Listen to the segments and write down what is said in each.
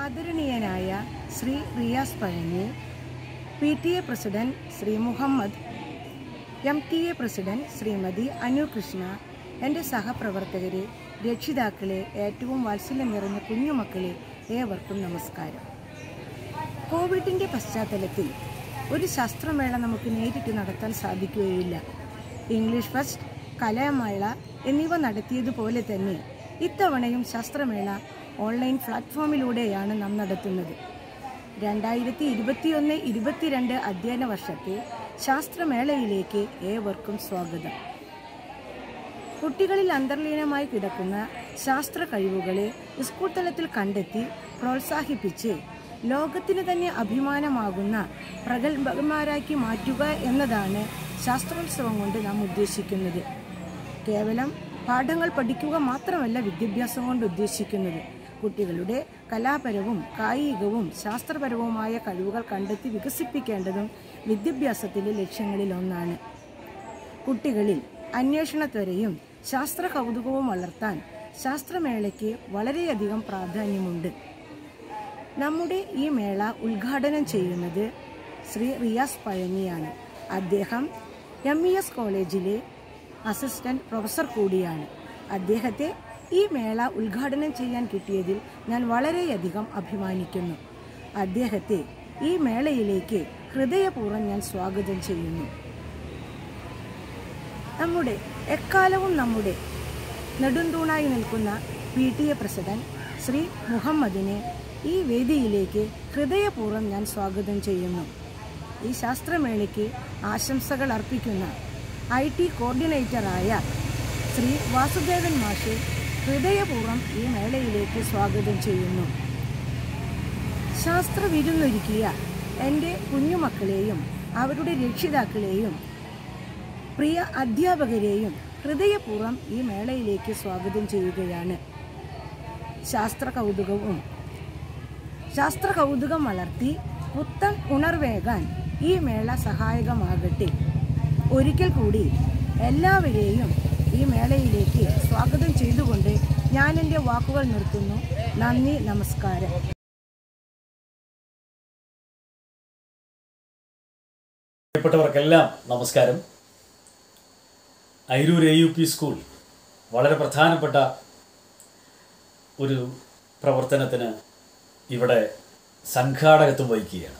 ആദരണീയനായ Shri Riyas Pazhanji P T A president Shri Muhammad M T A president Shrimati Anu Krishna എൻ്റെ സഹപ്രവർത്തകരെ രക്ഷിതാക്കളെ ഏറ്റവും വാത്സല്യം നിറഞ്ഞ കുഞ്ഞുമക്കളെ ഏവർക്കും നമസ്കാരം കോവിഡിൻ്റെ പശ്ചാത്തലത്തിൽ ഒരു ശാസ്ത്രമേള നമുക്ക് നേരിട്ട് നടത്താൻ സാധിക്കുകയില്ല ഇംഗ്ലീഷ് ഫസ്റ്റ് കലാമേള എന്നിവ നടത്തിയതുപോലെ തന്നെ ഇത്തവണയും ശാസ്ത്രമേള ഓൺലൈൻ പ്ലാറ്റ്ഫോമിലൂടെയാണ് നാം നടത്തുന്നത് രണ്ടായിരത്തി ഇരുപത്തിയൊന്ന് ഇരുപത്തിരണ്ട് അധ്യയന വർഷത്തെ ശാസ്ത്രമേളയിലേക്ക് ഏവർക്കും സ്വാഗതം കുട്ടികളിൽ അന്തർലീനമായി കിടക്കുന്ന ശാസ്ത്ര കഴിവുകളെ സ്കൂൾ തലത്തിൽ കണ്ടെത്തി പ്രോത്സാഹിപ്പിച്ച് ലോകത്തിന് തന്നെ അഭിമാനമാകുന്ന പ്രഗത്ഭന്മാരാക്കി മാറ്റുക എന്നതാണ് ശാസ്ത്രോത്സവം കൊണ്ട് നാം ഉദ്ദേശിക്കുന്നത് കേവലം പാഠങ്ങൾ പഠിക്കുക മാത്രമല്ല വിദ്യാഭ്യാസം കൊണ്ട് ഉദ്ദേശിക്കുന്നത് കുട്ടികളുടെ കലാപരവും കായികവും ശാസ്ത്രപരവുമായ കഴിവുകൾ കണ്ടെത്തി വികസിപ്പിക്കേണ്ടതും വിദ്യാഭ്യാസത്തിലെ ലക്ഷ്യങ്ങളിൽ ഒന്നാണ് കുട്ടികളിൽ അന്വേഷണത്വരയും ശാസ്ത്ര കൗതുകവും വളർത്താൻ ശാസ്ത്രമേളയ്ക്ക് വളരെയധികം പ്രാധാന്യമുണ്ട് നമ്മുടെ ഈ മേള ഉദ്ഘാടനം ചെയ്യുന്നത് ശ്രീ റിയാസ് പഴനിയാണ് അദ്ദേഹം എം ഇ എസ് കോളേജിലെ അസിസ്റ്റന്റ് പ്രൊഫസർ കൂടിയാണ് അദ്ദേഹത്തെ ഈ മേള ഉദ്ഘാടനം ചെയ്യാൻ കിട്ടിയതിൽ ഞാൻ വളരെയധികം അഭിമാനിക്കുന്നു അദ്ദേഹത്തെ ഈ മേളയിലേക്ക് ഹൃദയപൂർവ്വം ഞാൻ സ്വാഗതം ചെയ്യുന്നു നമ്മുടെ എക്കാലവും നമ്മുടെ നെടുന്തൂണായി നിൽക്കുന്ന P T A president Shri മുഹമ്മദിനെ ഈ വേദിയിലേക്ക് ഹൃദയപൂർവ്വം ഞാൻ സ്വാഗതം ചെയ്യുന്നു ഈ ശാസ്ത്രമേളയ്ക്ക് ആശംസകൾ അർപ്പിക്കുന്ന ഐ ടി കോർഡിനേറ്ററായ ശ്രീ വാസുദേവൻ മാഷെ ഹൃദയപൂർവ്വം ഈ മേളയിലേക്ക് സ്വാഗതം ചെയ്യുന്നു ശാസ്ത്ര വിരുന്നൊരുക്കിയ എൻ്റെ കുഞ്ഞുമക്കളെയും അവരുടെ രക്ഷിതാക്കളെയും പ്രിയ അധ്യാപകരെയും ഹൃദയപൂർവ്വം ഈ മേളയിലേക്ക് സ്വാഗതം ചെയ്യുകയാണ് ശാസ്ത്ര കൗതുകവും ശാസ്ത്ര കൗതുകം വളർത്തി പുത്തൻ ഉണർവേകാൻ ഈ മേള സഹായകമാകട്ടെ ഒരിക്കൽ കൂടി എല്ലാവരെയും ഈ മേളയിലേക്ക് സ്വാഗതം ചെയ്തുകൊണ്ട് ഞാൻ എൻ്റെ വാക്കുകൾ നിർത്തുന്നു നന്ദി നമസ്കാരം പ്രിയപ്പെട്ടവർക്കെല്ലാം നമസ്കാരം Ayiroor A U P school വളരെ പ്രധാനപ്പെട്ട ഒരു പ്രവർത്തനത്തിന് ഇവിടെ സംഘാടകത്വം വഹിക്കുകയാണ്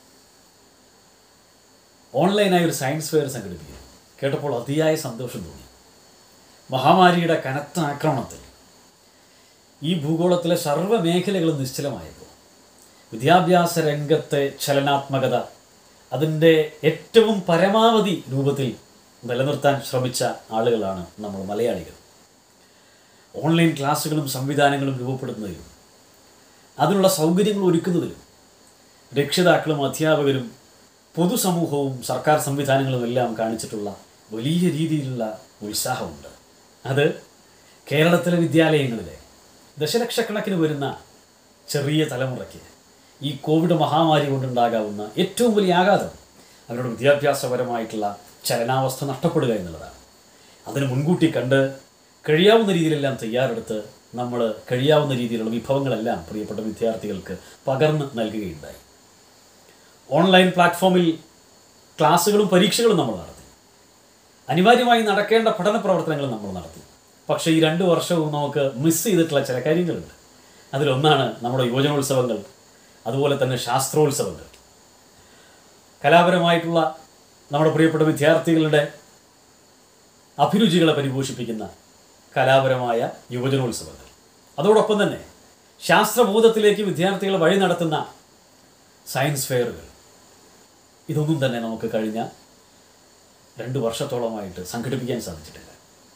ഓൺലൈനായി ഒരു സയൻസ് ഫെയർ സംഘടിപ്പിക്കുന്നു കേട്ടപ്പോൾ അതിയായ സന്തോഷം തോന്നി മഹാമാരിയുടെ കനത്ത ആക്രമണത്തിൽ ഈ ഭൂഗോളത്തിലെ സർവ്വ മേഖലകളും നിശ്ചലമായപ്പോൾ വിദ്യാഭ്യാസ രംഗത്തെ ചലനാത്മകത അതിൻ്റെ ഏറ്റവും പരമാവധി രൂപത്തിൽ നിലനിർത്താൻ ശ്രമിച്ച ആളുകളാണ് നമ്മൾ മലയാളികൾ ഓൺലൈൻ ക്ലാസ്സുകളും സംവിധാനങ്ങളും രൂപപ്പെടുത്തുന്നതിലും അതിനുള്ള സൗകര്യങ്ങൾ ഒരുക്കുന്നതിലും രക്ഷിതാക്കളും അധ്യാപകരും പൊതുസമൂഹവും സർക്കാർ സംവിധാനങ്ങളും എല്ലാം കാണിച്ചിട്ടുള്ള വലിയ രീതിയിലുള്ള ഉത്സാഹമുണ്ട് അത് കേരളത്തിലെ വിദ്യാലയങ്ങളിലെ ദശലക്ഷക്കണക്കിന് വരുന്ന ചെറിയ തലമുറയ്ക്ക് ഈ കോവിഡ് മഹാമാരി കൊണ്ടുണ്ടാകാവുന്ന ഏറ്റവും വലിയ ആഘാതം അവരുടെ വിദ്യാഭ്യാസപരമായിട്ടുള്ള ചലനാവസ്ഥ നഷ്ടപ്പെടുക എന്നുള്ളതാണ് അതിന് മുൻകൂട്ടി കണ്ട് കഴിയാവുന്ന രീതിയിലെല്ലാം തയ്യാറെടുത്ത് നമ്മൾ കഴിയാവുന്ന രീതിയിലുള്ള വിഭവങ്ങളെല്ലാം പ്രിയപ്പെട്ട വിദ്യാർത്ഥികൾക്ക് പകർന്ന് നൽകുകയുണ്ടായി ഓൺലൈൻ പ്ലാറ്റ്ഫോമിൽ ക്ലാസ്സുകളും പരീക്ഷകളും നമ്മൾ നടത്തി അനിവാര്യമായി നടക്കേണ്ട പഠന പ്രവർത്തനങ്ങൾ നമ്മൾ നടത്തി പക്ഷേ ഈ രണ്ട് വർഷവും നമുക്ക് മിസ് ചെയ്തിട്ടുള്ള ചില കാര്യങ്ങളുണ്ട് അതിലൊന്നാണ് നമ്മുടെ യുവജനോത്സവങ്ങൾ അതുപോലെ തന്നെ ശാസ്ത്രോത്സവങ്ങൾ കലാപരമായിട്ടുള്ള നമ്മുടെ പ്രിയപ്പെട്ട വിദ്യാർത്ഥികളുടെ അഭിരുചികളെ പരിപോഷിപ്പിക്കുന്ന കലാപരമായ യുവജനോത്സവങ്ങൾ അതോടൊപ്പം തന്നെ ശാസ്ത്രബോധത്തിലേക്ക് വിദ്യാർത്ഥികളെ വഴി നടത്തുന്ന സയൻസ് ഫെയറുകൾ ഇതൊന്നും തന്നെ നമുക്ക് കഴിഞ്ഞ രണ്ട് വർഷത്തോളമായിട്ട് സംഘടിപ്പിക്കാൻ സാധിച്ചിട്ടില്ല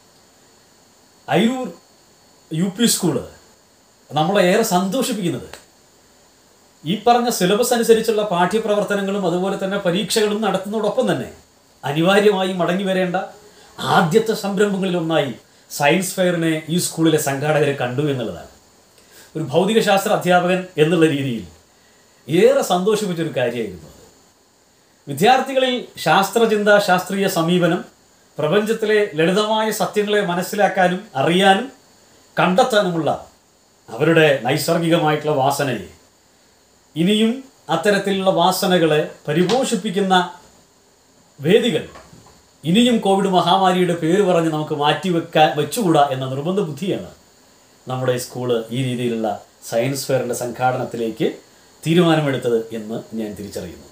അയൂർ യു പി സ്കൂള് നമ്മളെ ഏറെ സന്തോഷിപ്പിക്കുന്നത് ഈ പറഞ്ഞ സിലബസ് അനുസരിച്ചുള്ള പാഠ്യപ്രവർത്തനങ്ങളും അതുപോലെ തന്നെ പരീക്ഷകളും നടത്തുന്നതോടൊപ്പം തന്നെ അനിവാര്യമായി മടങ്ങി വരേണ്ട ആദ്യത്തെ സംരംഭങ്ങളിലൊന്നായി സയൻസ് ഫെയറിനെ ഈ സ്കൂളിലെ സംഘാടകരെ കണ്ടു എന്നുള്ളതാണ് ഒരു ഭൗതികശാസ്ത്ര അധ്യാപകൻ എന്നുള്ള രീതിയിൽ ഏറെ സന്തോഷിപ്പിച്ചൊരു കാര്യമായിരുന്നു അത് വിദ്യാർത്ഥികളിൽ ശാസ്ത്രചിന്ത ശാസ്ത്രീയ സമീപനം പ്രപഞ്ചത്തിലെ ലളിതമായ സത്യങ്ങളെ മനസ്സിലാക്കാനും അറിയാനും കണ്ടെത്താനുമുള്ള അവരുടെ നൈസർഗികമായിട്ടുള്ള വാസനയെ ഇനിയും അത്തരത്തിലുള്ള വാസനകളെ പരിപോഷിപ്പിക്കുന്ന വേദികൾ ഇനിയും കോവിഡ് മഹാമാരിയുടെ പേര് പറഞ്ഞ് നമുക്ക് മാറ്റിവെക്കാൻ വെച്ചുകൂടാ എന്ന നിർബന്ധ ബുദ്ധിയാണ് നമ്മുടെ സ്കൂള് ഈ രീതിയിലുള്ള സയൻസ് ഫെയറിൻ്റെ സംഘാടനത്തിലേക്ക് തീരുമാനമെടുത്തത് എന്ന് ഞാൻ തിരിച്ചറിയുന്നു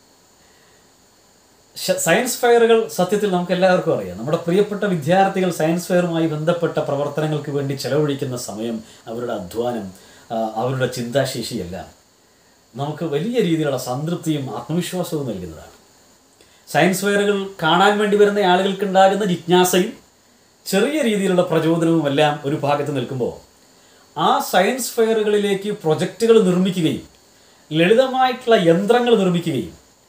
ശ- സയൻസ് ഫെയറുകൾ സത്യത്തിൽ നമുക്ക് എല്ലാവർക്കും അറിയാം നമ്മുടെ പ്രിയപ്പെട്ട വിദ്യാർത്ഥികൾ സയൻസ് ഫെയറുമായി ബന്ധപ്പെട്ട പ്രവർത്തനങ്ങൾക്ക് വേണ്ടി ചെലവഴിക്കുന്ന സമയം അവരുടെ അധ്വാനം ആ, അവരുടെ ചിന്താശേഷിയെല്ലാം നമുക്ക് വലിയ രീതിയിലുള്ള സംതൃപ്തിയും ആത്മവിശ്വാസവും നൽകുന്നതാണ് സയൻസ് ഫെയറുകൾ കാണാൻ വേണ്ടി വരുന്ന ആളുകൾക്കുണ്ടാകുന്ന ജിജ്ഞാസയും ചെറിയ രീതിയിലുള്ള പ്രചോദനവും എല്ലാം ഒരു ഭാഗത്ത് നിൽക്കുമ്പോൾ ആ സയൻസ് ഫെയറുകളിലേക്ക് പ്രൊജക്റ്റുകൾ നിർമ്മിക്കുകയും ലളിതമായിട്ടുള്ള യന്ത്രങ്ങൾ നിർമ്മിക്കുകയും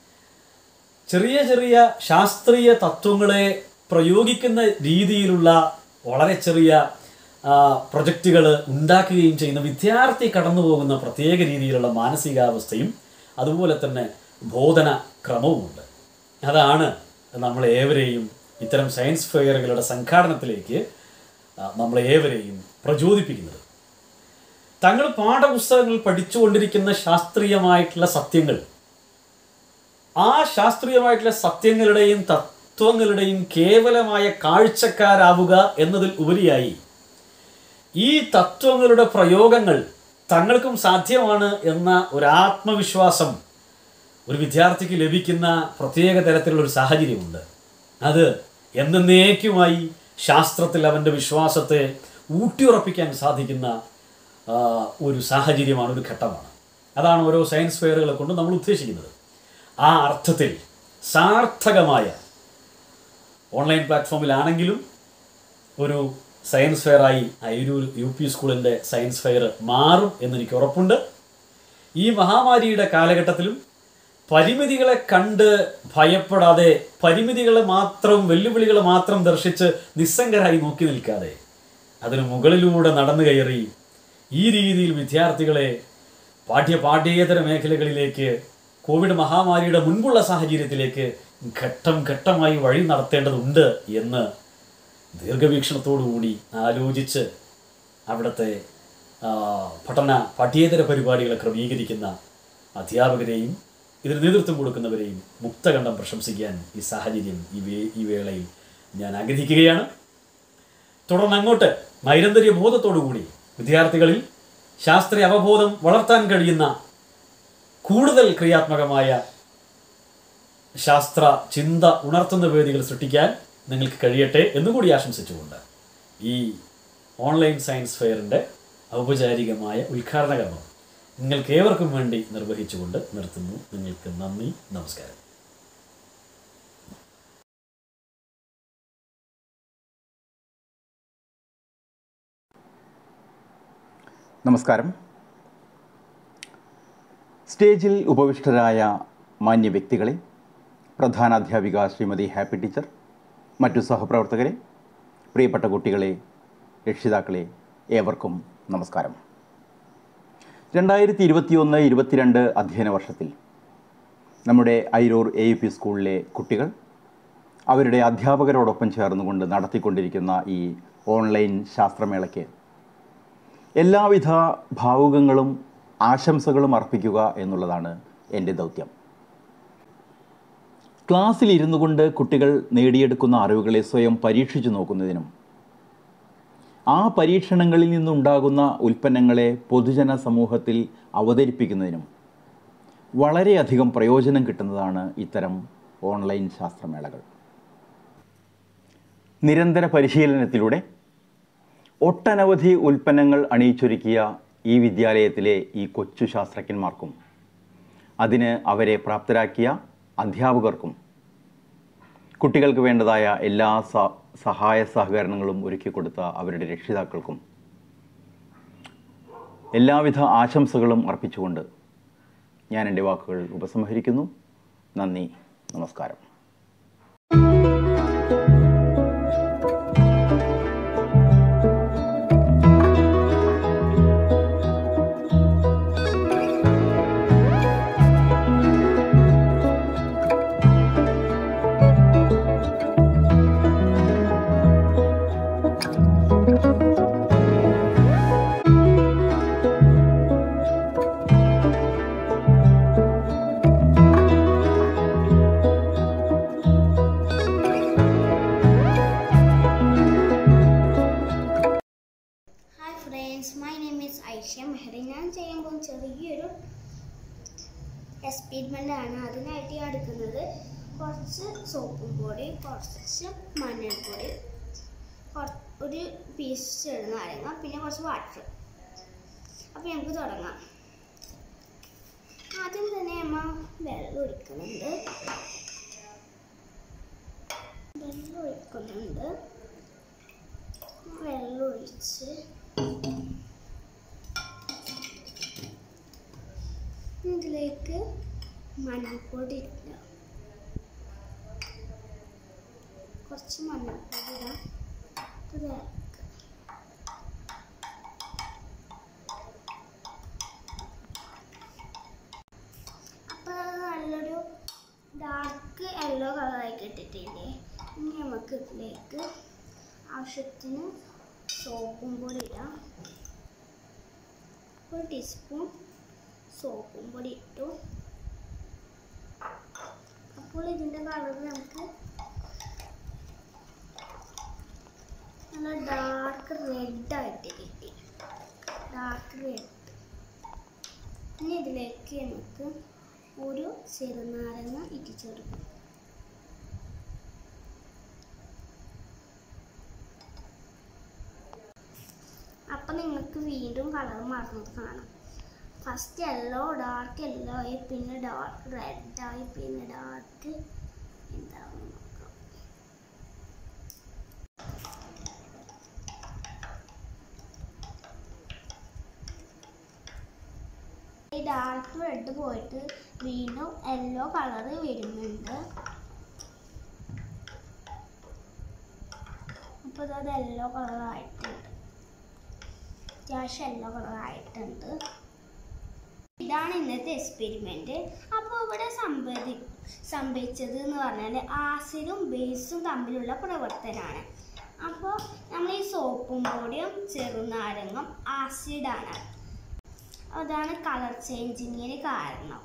ചെറിയ ചെറിയ ശാസ്ത്രീയ തത്വങ്ങളെ പ്രയോഗിക്കുന്ന രീതിയിലുള്ള വളരെ ചെറിയ പ്രൊജക്റ്റുകൾ ഉണ്ടാക്കുകയും ചെയ്യുന്ന വിദ്യാർത്ഥി കടന്നു പോകുന്ന പ്രത്യേക രീതിയിലുള്ള മാനസികാവസ്ഥയും അതുപോലെ തന്നെ ബോധന ക്രമവുമുണ്ട് അതാണ് നമ്മളെ ഏവരെയും ഇത്തരം സയൻസ് ഫെയറുകളുടെ സംഘാടനത്തിലേക്ക് ആ, നമ്മളെ ഏവരെയും പ്രചോദിപ്പിക്കുന്നത് തങ്ങൾ പാഠപുസ്തകങ്ങൾ പഠിച്ചുകൊണ്ടിരിക്കുന്ന ശാസ്ത്രീയമായിട്ടുള്ള സത്യങ്ങൾ ആ ശാസ്ത്രീയമായിട്ടുള്ള സത്യങ്ങളുടെയും തത്വങ്ങളുടെയും കേവലമായ കാഴ്ചക്കാരാവുക എന്നതിൽ ഉപരിയായി ഈ തത്വങ്ങളുടെ പ്രയോഗങ്ങൾ തങ്ങൾക്കും സാധ്യമാണ് എന്ന ഒരു ആത്മവിശ്വാസം ഒരു വിദ്യാർത്ഥിക്ക് ലഭിക്കുന്ന പ്രത്യേക തരത്തിലുള്ള ഒരു സാഹചര്യമുണ്ട് അത് എന്നേക്കുമായി ശാസ്ത്രത്തിൽ അവൻ്റെ വിശ്വാസത്തെ ഊട്ടിയുറപ്പിക്കാൻ സാധിക്കുന്ന ആ, ഒരു സാഹചര്യമാണ് ഒരു ഘട്ടമാണ് അതാണ് ഓരോ സയൻസ് ഫെയറുകളെ കൊണ്ട് നമ്മൾ ഉദ്ദേശിക്കുന്നത് ആ അർത്ഥത്തിൽ സാർത്ഥകമായ ഓൺലൈൻ പ്ലാറ്റ്ഫോമിലാണെങ്കിലും ഒരു സയൻസ് ഫെയറായി അയിരൂർ യു പി സ്കൂളിൻ്റെ സയൻസ് ഫെയർ മാറും എന്നെനിക്ക് ഉറപ്പുണ്ട് ഈ മഹാമാരിയുടെ കാലഘട്ടത്തിലും പരിമിതികളെ കണ്ട് ഭയപ്പെടാതെ പരിമിതികളെ മാത്രം വെല്ലുവിളികളെ മാത്രം ദർശിച്ച് നിസ്സംഗരായി നോക്കി നിൽക്കാതെ അതിന് മുകളിലൂടെ നടന്നു കയറി ഈ രീതിയിൽ വിദ്യാർത്ഥികളെ പാഠ്യ പാഠ്യേതര മേഖലകളിലേക്ക് കോവിഡ് മഹാമാരിയുടെ മുൻപുള്ള സാഹചര്യത്തിലേക്ക് ഘട്ടം ഘട്ടമായി വഴി നടത്തേണ്ടതുണ്ട് എന്ന് ദീർഘവീക്ഷണത്തോടുകൂടി ആലോചിച്ച് അവിടുത്തെ ആ, പഠന പഠ്യേതര പരിപാടികളെ ക്രമീകരിക്കുന്ന അധ്യാപകരെയും ഇതിന് നേതൃത്വം കൊടുക്കുന്നവരെയും മുക്തകണ്ഠം പ്രശംസിക്കാൻ ഈ സാഹചര്യം ഈ വേ ഈ വേളയിൽ ഞാൻ ആഗ്രഹിക്കുകയാണ് തുടർന്ന് അങ്ങോട്ട് നൈരന്തര്യ ബോധത്തോടുകൂടി വിദ്യാർത്ഥികളിൽ ശാസ്ത്രീയ അവബോധം വളർത്താൻ കഴിയുന്ന കൂടുതൽ ക്രിയാത്മകമായ ശാസ്ത്ര ചിന്ത ഉണർത്തുന്ന വേദികൾ സൃഷ്ടിക്കാൻ നിങ്ങൾക്ക് കഴിയട്ടെ എന്നുകൂടി ആശംസിച്ചുകൊണ്ട് ഈ ഓൺലൈൻ സയൻസ് ഫെയറിൻ്റെ ഔപചാരികമായ ഉദ്ഘാടന കർമ്മം നിങ്ങൾക്ക് ഏവർക്കും വേണ്ടി നിർവഹിച്ചുകൊണ്ട് നിർത്തുന്നു നിങ്ങൾക്ക് നന്ദി നമസ്കാരം നമസ്കാരം സ്റ്റേജിൽ ഉപവിഷ്ടരായ മാന്യ വ്യക്തികളെ പ്രധാന അധ്യാപിക ശ്രീമതി ഹാപ്പി ടീച്ചർ മറ്റു സഹപ്രവർത്തകരെ പ്രിയപ്പെട്ട കുട്ടികളെ രക്ഷിതാക്കളെ ഏവർക്കും നമസ്കാരം രണ്ടായിരത്തി ഇരുപത്തിയൊന്ന് ഇരുപത്തിരണ്ട് അധ്യയന വർഷത്തിൽ നമ്മുടെ ഐരൂർ എ യു പി സ്കൂളിലെ കുട്ടികൾ അവരുടെ അധ്യാപകരോടൊപ്പം ചേർന്നുകൊണ്ട് നടത്തിക്കൊണ്ടിരിക്കുന്ന ഈ ഓൺലൈൻ ശാസ്ത്രമേളയ്ക്ക് എല്ലാവിധ ഭാവുകങ്ങളും ആശംസകളും അർപ്പിക്കുക എന്നുള്ളതാണ് എൻ്റെ ദൗത്യം ക്ലാസ്സിൽ ഇരുന്നു കൊണ്ട് കുട്ടികൾ നേടിയെടുക്കുന്ന അറിവുകളെ സ്വയം പരീക്ഷിച്ചു നോക്കുന്നതിനും ആ പരീക്ഷണങ്ങളിൽ നിന്നുണ്ടാകുന്ന ഉൽപ്പന്നങ്ങളെ പൊതുജന സമൂഹത്തിൽ അവതരിപ്പിക്കുന്നതിനും വളരെയധികം പ്രയോജനം കിട്ടുന്നതാണ് ഇത്തരം ഓൺലൈൻ ശാസ്ത്രമേളകൾ നിരന്തര പരിശീലനത്തിലൂടെ ഒട്ടനവധി ഉൽപ്പന്നങ്ങൾ അണിയിച്ചൊരുക്കിയ ഈ വിദ്യാലയത്തിലെ ഈ കൊച്ചു ശാസ്ത്രജ്ഞന്മാർക്കും അതിന് അവരെ പ്രാപ്തരാക്കിയ അധ്യാപകർക്കും കുട്ടികൾക്ക് വേണ്ടതായ എല്ലാ സ സഹായ സഹകരണങ്ങളും ഒരുക്കി കൊടുത്ത അവരുടെ രക്ഷിതാക്കൾക്കും എല്ലാവിധ ആശംസകളും അർപ്പിച്ചുകൊണ്ട് ഞാൻ എൻ്റെ വാക്കുകൾ ഉപസംഹരിക്കുന്നു നന്ദി നമസ്കാരം ചെറിയൊരു എക്സ്പെരിമെൻ്റ് ആണ് അതിനായിട്ട് ഞാൻ എടുക്കുന്നത് കുറച്ച് സോപ്പും പൊടി കുറച്ച് മഞ്ഞൾപ്പൊടി കുറ- ഒരു പീസ് ചെറുനാരങ്ങ പിന്നെ കുറച്ച് വാട്ടർ അപ്പോൾ നമുക്ക് തുടങ്ങാം ആദ്യം തന്നെ അമ്മ വെള്ളം ഒഴിക്കുന്നുണ്ട് വെള്ളം ഒഴിക്കുന്നുണ്ട് വെള്ളം ഒഴിച്ച് ഇതിലേക്ക് മഞ്ഞൾപ്പൊടി ഇല്ല കുറച്ച് മഞ്ഞൾപ്പൊടി ഇടാം ഇത് ഇറക്കുക അപ്പോൾ അത് നല്ലൊരു ഡാർക്ക് യെല്ലോ കളറായി കിട്ടിയിട്ടില്ലേ ഇനി നമുക്ക് ഇതിലേക്ക് ആവശ്യത്തിന് സോപ്പും പൊടി ഇടാം ഒരു ടീസ്പൂൺ സോപ്പും പൊടി ഇട്ടു അപ്പോൾ ഇതിൻ്റെ കളർ നമുക്ക് നല്ല ഡാർക്ക് റെഡായിട്ട് കിട്ടി ഡാർക്ക് റെഡ് ഇനി ഇതിലേക്ക് നമുക്ക് ഒരു ചെറുനാരങ്ങ ഇട്ടിച്ചെടുക്കും അപ്പം നിങ്ങൾക്ക് വീണ്ടും കളർ മാറുന്നത് കാണാം ഫസ്റ്റ് യെല്ലോ ഡാർക്ക് യെല്ലോ ആയി പിന്നെ ഡാർക്ക് റെഡ് ആയി പിന്നെ ഡാർക്ക് എന്താവും നോക്കാം ഈ ഡാർക്ക് റെഡ് പോയിട്ട് വീണ്ടും യെല്ലോ കളർ വരുന്നുണ്ട് അപ്പോൾ അത് യെല്ലോ കളർ ആയിട്ടുണ്ട് അത്യാവശ്യം യെല്ലോ കളർ ആയിട്ടുണ്ട് ഇതാണ് ഇന്നത്തെ എക്സ്പെരിമെൻ്റ് അപ്പോൾ ഇവിടെ സംഭവി സംഭവിച്ചത് എന്ന് പറഞ്ഞാൽ ആസിഡും ബേസും തമ്മിലുള്ള പ്രവർത്തനമാണ് അപ്പോൾ നമ്മൾ ഈ സോപ്പും പൊടിയും ചെറുനാരങ്ങും ആസിഡാണ് അതാണ് കളർ ചേഞ്ചിങ്ങിന് കാരണം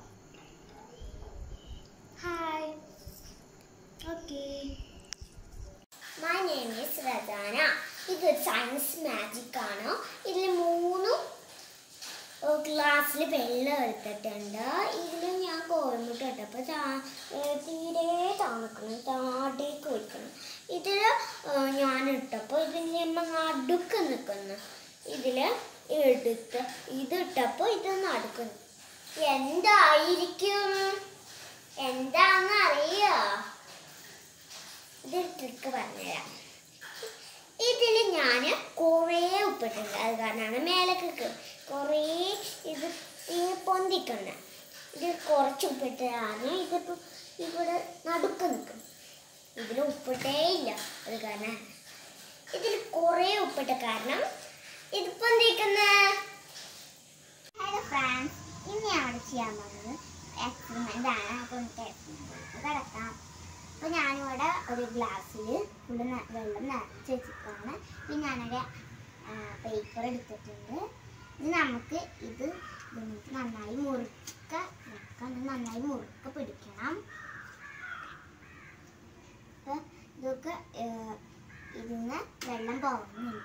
hi okay my name is Rajana ഇത് സയൻസ് മാജിക് ആണ് ഇതിൽ മൂന്നും ഗ്ലാസ്സിൽ വെള്ളം എടുത്തിട്ടുണ്ട് ഇതിൽ ഞാൻ കോർമിട്ട് ഇട്ടപ്പോൾ തീരെ തണുക്കണം താടേക്ക് വയ്ക്കണം ഇതിൽ ഞാൻ ഇട്ടപ്പോൾ ഇതിൻ്റെ അമ്മ നടുക്ക് നിൽക്കുന്നു ഇതിൽ എടുത്ത് ഇത് ഇട്ടപ്പോൾ ഇത് നടുക്കുന്നു എന്തായിരിക്കും എന്താന്ന് അറിയോ ഇത് ട്രിക്ക് പറഞ്ഞുതരാം ഇതിൽ ഞാൻ കുറേ ഉപ്പിട്ടുണ്ട് അത് കാരണമാണ് മേലേക്ക് കുറേ ഇത് ഇങ്ങനെ പൊന്തിക്കണം ഇത് കുറച്ച് ഉപ്പിട്ടാണ് ഇതിപ്പോൾ ഇവിടെ നടുക്ക് നിൽക്കും ഇതിൽ ഉപ്പിട്ടേ ഇല്ല അത് കാരണം ഇതിൽ കുറേ ഉപ്പിട്ട കാരണം ഇത് പൊന്തിക്കുന്ന ഹലോ ഫ്രാൻസ് ഇനിയാണ് ചെയ്യാൻ പോകുന്നത് എക്സ്പെരിമെൻ്റ് ആണ് അപ്പോൾ നമുക്ക് എക്സ്പെരിമെൻറ്റ് കിടക്കാം അപ്പോൾ ഞാനിവിടെ ഒരു ഗ്ലാസ്സിൽ ഫുള്ള് വെള്ളം നിറച്ച് വെച്ചിട്ടാണ് പിന്നെ ഞാനൊരു പേപ്പർ എടുത്തിട്ടുണ്ട് ഇത് നമുക്ക് ഇത് ഇതിനകത്ത് നന്നായി മുറുക്ക വെക്കാം ഇത് നന്നായി മുറുക്ക പിടിക്കണം അപ്പോൾ ഇതൊക്കെ ഏഹ്, ഇതിന്ന് വെള്ളം പോകുന്നില്ല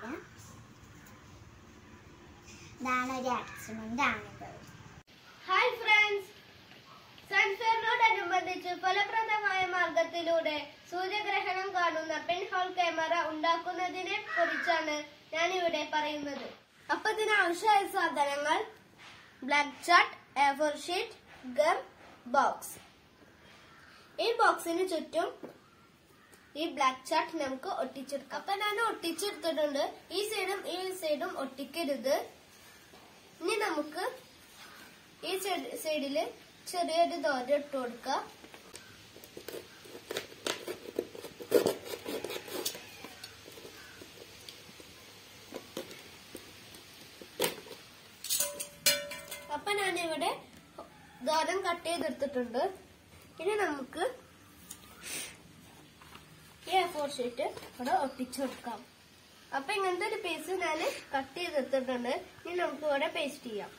ഇതാണ് ഒരു ആക്സിഡൻ്റ് ആണിത് ഹായ് ഫ്രണ്ട്സ് സൺഫെയറിനോടനുബന്ധിച്ച് ഫലപ്രദമായ മാർഗത്തിലൂടെ സൂര്യഗ്രഹണം കാണുന്ന പെൻ ഹോൾ ക്യാമറ ഉണ്ടാക്കുന്നതിനെ കുറിച്ചാണ് ഞാൻ ഇവിടെ പറയുന്നത് അപ്പൊ ഇതിനാവശ്യമായ സാധനങ്ങൾ black chart A four sheet gum box ഈ ബോക്സിന് ചുറ്റും ഈ ബ്ലാക്ക് ചാർട്ട് നമുക്ക് ഒട്ടിച്ചെടുക്കാം അപ്പൊ ഞാൻ ഒട്ടിച്ചെടുത്തിട്ടുണ്ട് ഈ സൈഡും ഈ സൈഡും ഒട്ടിക്കരുത് ഇനി നമുക്ക് ഈ സൈഡ്- സൈഡില് ചെറിയൊരു ദോര ഇട്ട് കൊടുക്കാം അപ്പൊ ഞാനിവിടെ ദോരം കട്ട് ചെയ്തെടുത്തിട്ടുണ്ട് ഇനി നമുക്ക് ഈ ഫോർ ഷീറ്റ് ഇവിടെ ഒട്ടിച്ചു കൊടുക്കാം അപ്പൊ ഇങ്ങനത്തെ ഒരു പീസ് ഞാൻ കട്ട് ചെയ്തെടുത്തിട്ടുണ്ട് ഇനി നമുക്ക് ഇവിടെ പേസ്റ്റ് ചെയ്യാം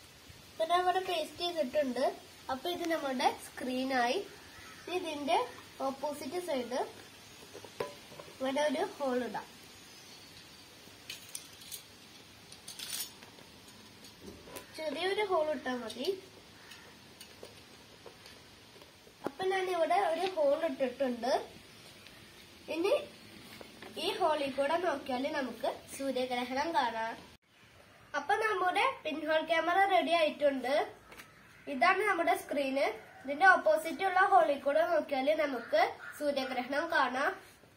ഇപ്പൊ ഞാൻ ഇവിടെ പേസ്റ്റ് ചെയ്തിട്ടുണ്ട് അപ്പൊ ഇത് നമ്മുടെ സ്ക്രീനായി ഇനി ഇതിന്റെ ഓപ്പോസിറ്റ് സൈഡ് ഇവിടെ ഒരു ഹോൾ ഇടാം ചെറിയൊരു ഹോൾ ഇട്ടാൽ മതി അപ്പൊ ഞാൻ ഇവിടെ ഒരു ഹോൾ ഇട്ടിട്ടുണ്ട് ഇനി ഈ ഹോളിൽ കൂടെ നോക്കിയാൽ നമുക്ക് സൂര്യഗ്രഹണം കാണാം അപ്പൊ നമ്മുടെ പിൻഹോൾ ക്യാമറ റെഡി ആയിട്ടുണ്ട് ഇതാണ് നമ്മുടെ സ്ക്രീന് ഇതിന്റെ ഓപ്പോസിറ്റ് ഉള്ള ഹോളിൽ കൂടെ നോക്കിയാൽ നമുക്ക് സൂര്യഗ്രഹണം കാണാം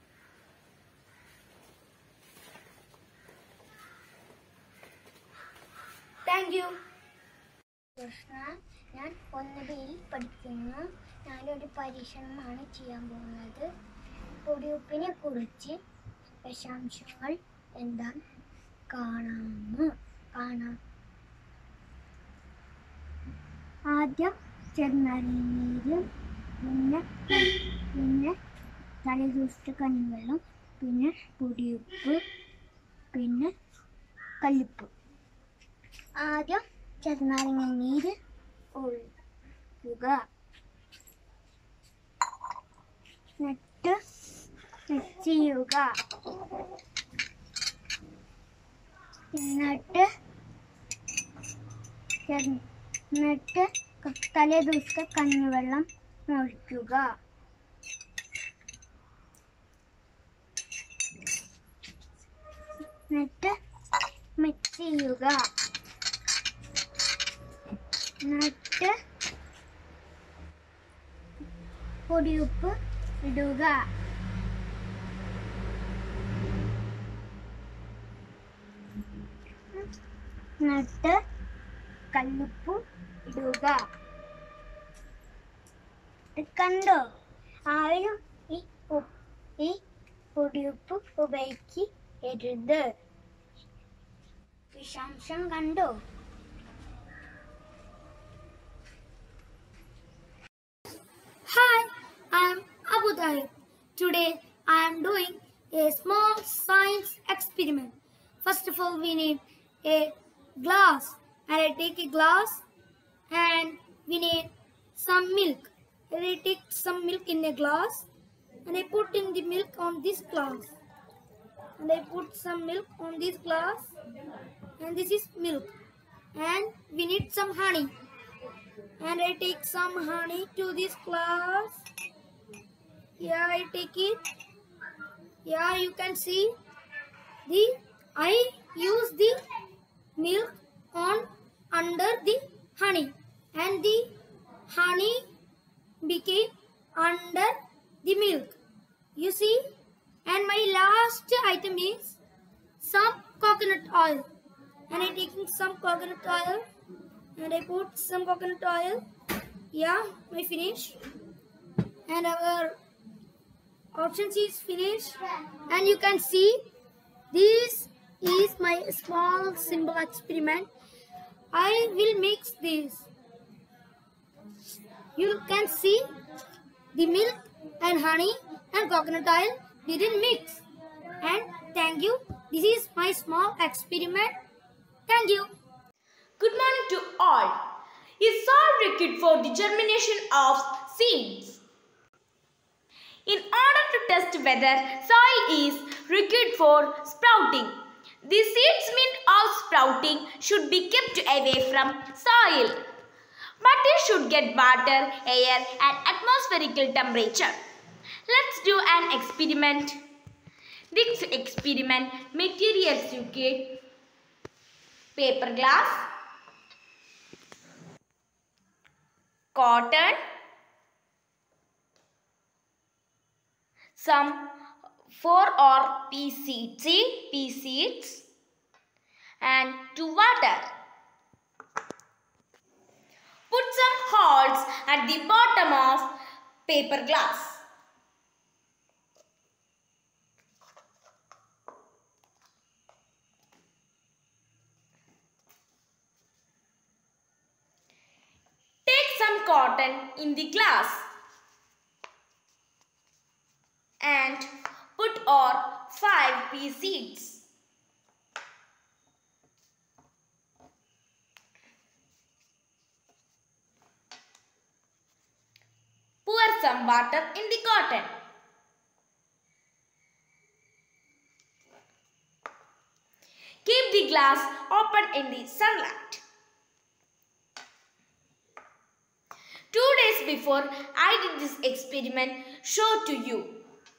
താങ്ക് യു കൃഷ്ണ ഞാൻ ഒന്നരയിൽ പഠിക്കുന്നു ഞാനൊരു പരീക്ഷണമാണ് ചെയ്യാൻ പോകുന്നത് പൊടിയുപ്പിനെ കുറിച്ച് വിശാംശങ്ങൾ എന്താ കാണാമോ കാണാം ആദ്യം ചെറുനാരങ്ങ പിന്നെ പിന്നെ തലേദിവസത്തെ കഞ്ഞിവെള്ളം പിന്നെ പൊടിയുപ്പ് പിന്നെ കല്ലുപ്പ് ആദ്യം ചെറുനാരങ്ങ നീര് ഒഴിക്കുക എന്നിട്ട് മിക്സ് ചെയ്യുക എന്നിട്ട് ചെറു- എന്നിട്ട് തലേ ദിവസത്തെ കഞ്ഞിവെള്ളം ഒഴിക്കുക എന്നിട്ട് മിക്സ് ചെയ്യുക എന്നിട്ട് പൊടിയുപ്പ് ഇടുക എന്നിട്ട് കല്ലുപ്പ് ഇടുക ഇത് കണ്ടോ ആരും ഈ ഉപ്പ് ഈ പൊടിയുപ്പ് ഉപയോഗിക്കരുത് വിഷാംശം കണ്ടോ Hi, I'm Abu Tahir. Today I am doing a small science experiment. First of all, we need a glass, and I take a glass and we need some milk. And I take some milk in a glass and I put in the milk on this glass. And I put some milk on this glass, and this is milk. And we need some honey and I take some honey to this glass. Yeah, I take it. Yeah, you can see the I use the milk on under the honey and the honey became under the milk. You see? And my last item is some coconut oil. And I taking some coconut oil and I put some coconut oil. Yeah, I finish. And our options is finished. And you can see this is my small simple experiment. I will mix this. You can see the milk and honey and coconut oil didn't mix. And thank you. This is my small experiment. Thank you. Good morning to all. Is soil required for the germination of seeds? In order to test whether soil is required for sprouting, the seeds meant of sprouting should be kept away from soil. But it should get water, air and atmospherical temperature. Let's do an experiment. This experiment materials you get paper glass, cotton, some 4 or pea seeds, pea seeds and to water. Put some holes at the bottom of paper glass. Take some cotton in the glass and put or 5 pea seeds. Pour some some water in the cotton. Keep the glass open in the sunlight. Two days before I did this experiment, show to you.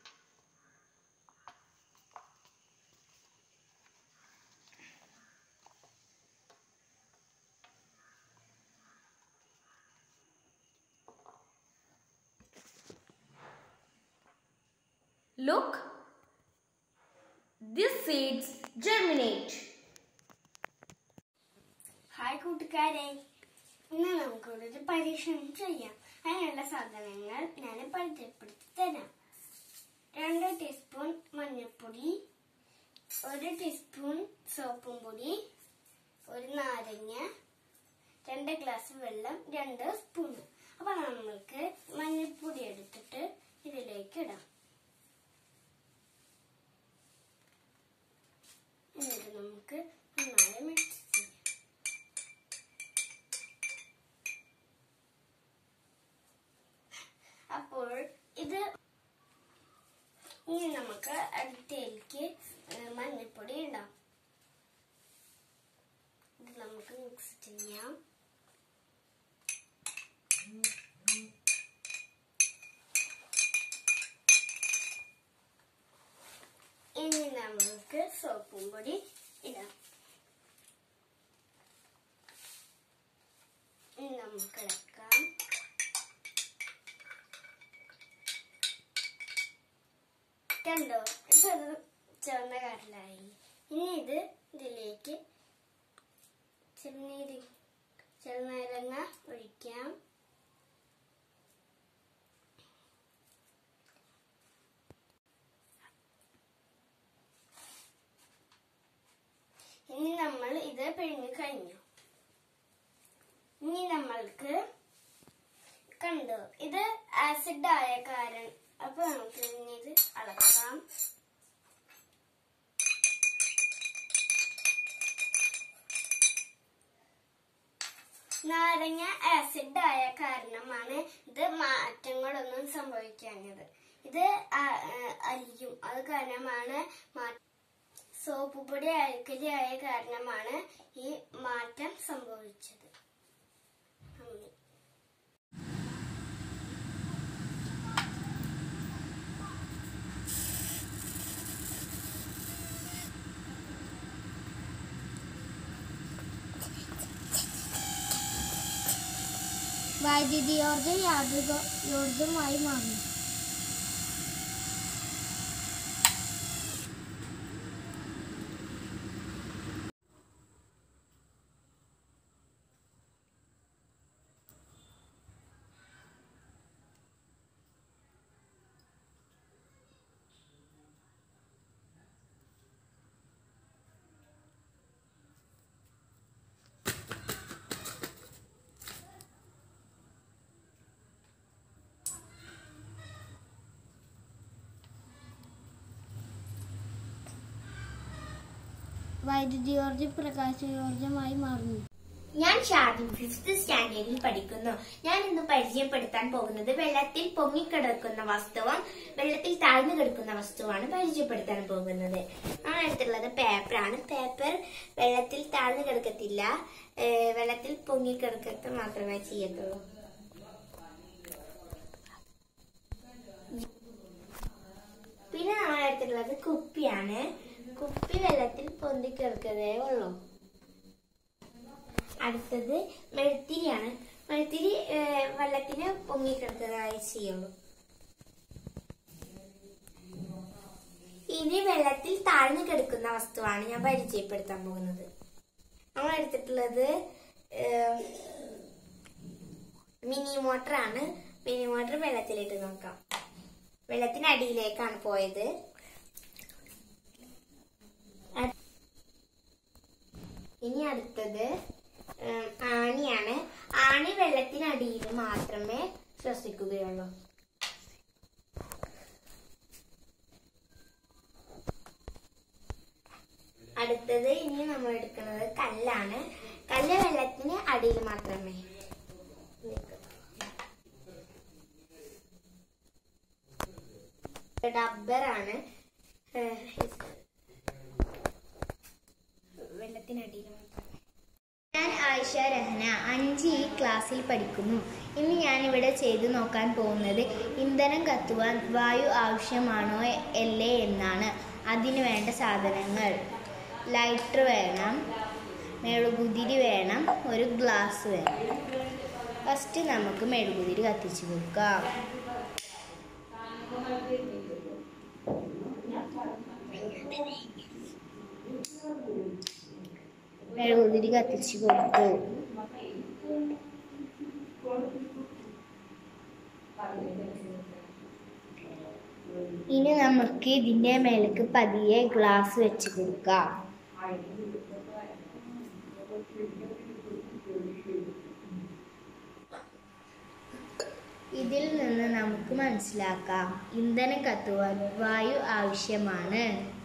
Look, these seeds germinate. Hi കൂട്ടുകാരെ ഇന്ന് നമുക്കിവിടെ ഒരു പരീക്ഷണം ചെയ്യാം അതിനുള്ള സാധനങ്ങൾ ഞാൻ പരിചയപ്പെടുത്തി തരാം രണ്ട് ടീസ്പൂൺ മഞ്ഞൾപ്പൊടി ഒരു ടീസ്പൂൺ സോപ്പും പൊടി ഒരു നാരങ്ങ രണ്ട് ഗ്ലാസ് വെള്ളം രണ്ട് സ്പൂൺ അപ്പൊ നമ്മൾക്ക് മഞ്ഞൾപ്പൊടി എടുത്തിട്ട് ഇതിലേക്ക് ഇടാം എന്നിട്ട് നമുക്ക് നന്നായി മിക്സ് ചെയ്യാം അപ്പോൾ ഇത് ഇനി നമുക്ക് അടുത്തേക്ക് മഞ്ഞൾപ്പൊടി ഇടാം ഇത് നമുക്ക് മിക്സ് ചെയ്യാം ഇനി നമുക്ക് സോപ്പും പൊടി ഇടാം ഇനി നമുക്ക് ഇളക്കാം കണ്ടോ ഇപ്പൊ ഇത് ചുവന്ന കളറിലായി ഇനി ഇത് ഇതിലേക്ക് ചെറുനീര് ചെറുനാരങ്ങ ഒഴിക്കാം ഇനി നമ്മൾ ഇത് പിഴിഞ്ഞ് കഴിഞ്ഞു ഇനി നമ്മൾക്ക് കണ്ടു ഇത് ആസിഡ് ആയ കാരണം അപ്പൊ നമുക്ക് ഇനി ഇത് അളക്കാം നാരങ്ങ ആസിഡ് ആയ കാരണമാണ് ഇത് മാറ്റങ്ങളൊന്നും സംഭവിക്കാഞ്ഞത് ഇത് ആ- ആ, അലിയും അത് കാരണമാണ് മാ- സോപ്പ് പൊടി അഴുക്കലി ആയ കാരണമാണ് ഈ മാറ്റം സംഭവിച്ചത് നന്ദി വൈദ്യുതിയോർജ്ജ യാതൊരുമായി മാറുന്നു വൈദ്യുതിയോർജ്ജം പ്രകാശയോർജ്ജമായി മാറുന്നു ഞാൻ ഷാദിം ഫിഫ്ത് സ്റ്റാൻഡേർഡിൽ പഠിക്കുന്നു ഞാൻ ഇന്ന് പരിചയപ്പെടുത്താൻ പോകുന്നത് വെള്ളത്തിൽ പൊങ്ങിക്കിടക്കുന്ന വസ്തുവും വെള്ളത്തിൽ താഴ്ന്നു കിടക്കുന്ന വസ്തുവാണ് പരിചയപ്പെടുത്താൻ പോകുന്നത് നമ്മുടെ അടുത്തുള്ളത് പേപ്പറാണ് പേപ്പർ വെള്ളത്തിൽ താഴ്ന്നു കിടക്കത്തില്ല ഏഹ് വെള്ളത്തിൽ പൊങ്ങിക്കിടക്കത്ത് മാത്രമേ ചെയ്യത്തുള്ളൂ പിന്നെ നമ്മുടെ അടുത്തുള്ളത് കുപ്പിയാണ് കുപ്പി വെള്ളത്തിൽ പൊന്തിക്കിടക്കതേ ഉള്ളൂ അടുത്തത് മെഴുത്തിരിയാണ് മെഴുത്തിരി ഏഹ്, വെള്ളത്തിന് പൊങ്ങിക്കിടക്കുന്നതായി ചെയ്യുള്ളൂ ഇനി വെള്ളത്തിൽ താഴ്ന്നു കിടക്കുന്ന വസ്തുവാണ് ഞാൻ പരിചയപ്പെടുത്താൻ പോകുന്നത് നമ്മൾ എടുത്തിട്ടുള്ളത് ഏഹ്, മിനി മോട്ടറാണ് മിനി മോട്ടർ വെള്ളത്തിലിട്ട് നോക്കാം വെള്ളത്തിനടിയിലേക്കാണ് പോയത് അ- ഇനി അടുത്തത് ഉം, ആണിയാണ് ആണി വെള്ളത്തിനടിയിൽ മാത്രമേ ശ്വസിക്കുകയുള്ളൂ അടുത്തത് ഇനി നമ്മൾ എടുക്കുന്നത് കല്ലാണ് കല്ല് വെള്ളത്തിന് അടിയിൽ മാത്രമേ നിൽക്കൂ. ഡബ്ബറാണ് വെള്ളത്തിനടിയിൽ മാത്രം ഞാൻ ആയിഷ രഹന അഞ്ച് ഈ ക്ലാസ്സിൽ പഠിക്കുന്നു ഇന്ന് ഞാനിവിടെ ചെയ്തു നോക്കാൻ പോകുന്നത് ഇന്ധനം കത്തുവാൻ വായു ആവശ്യമാണോ അല്ലേ എന്നാണ് അതിന് വേണ്ട സാധനങ്ങൾ ലൈറ്റർ വേണം മെഴുകുതിരി വേണം ഒരു ഗ്ലാസ് വേണം ഫസ്റ്റ് നമുക്ക് മെഴുകുതിരി കത്തിച്ച് കൊടുക്കാം മെഴുകുതിരി കത്തിച്ച് കൊടുത്തു ഇനി നമുക്ക് ഇതിന്റെ മേലേക്ക് പതിയെ ഗ്ലാസ് വെച്ച് കൊടുക്കാം ഇതിൽ നിന്ന് നമുക്ക് മനസ്സിലാക്കാം ഇന്ധനം കത്തുവാൻ വായു ആവശ്യമാണ്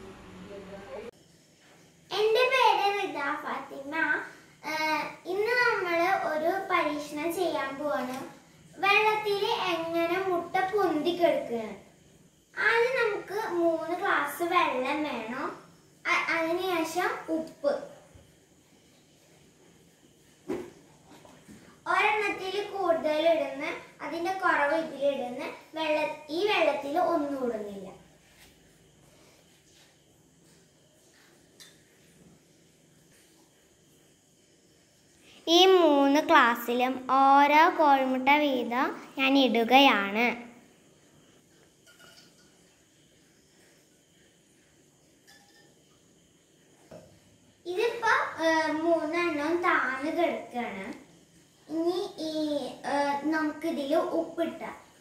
എൻ്റെ പേര് റിദ ഫാത്തിമ ആഹ് ഇന്ന് നമ്മൾ ഒരു പരീക്ഷണം ചെയ്യാൻ പോവാണ് വെള്ളത്തിൽ എങ്ങനെ മുട്ട പൊന്തി കിടക്കുകയാണ് ആദ്യം നമുക്ക് മൂന്ന് ഗ്ലാസ് വെള്ളം വേണം അ- അതിനുശേഷം ഉപ്പ് ഒരെണ്ണത്തിൽ കൂടുതൽ ഇടുന്ന അതിന്റെ കുറവ് ഇതിലിടുന്ന വെള്ള ഈ വെള്ളത്തിൽ ഒന്നും ഇടുന്നില്ല ഈ മൂന്ന് ക്ലാസ്സിലും ഓരോ കോഴിമുട്ട വീതം ഞാൻ ഇടുകയാണ് ഇതിപ്പോ ഏഹ്, മൂന്നെണ്ണം താന്ന് കിടക്കാണ് ഇനി ഈ ഏഹ്, നമുക്കിതില് ഉപ്പിട്ട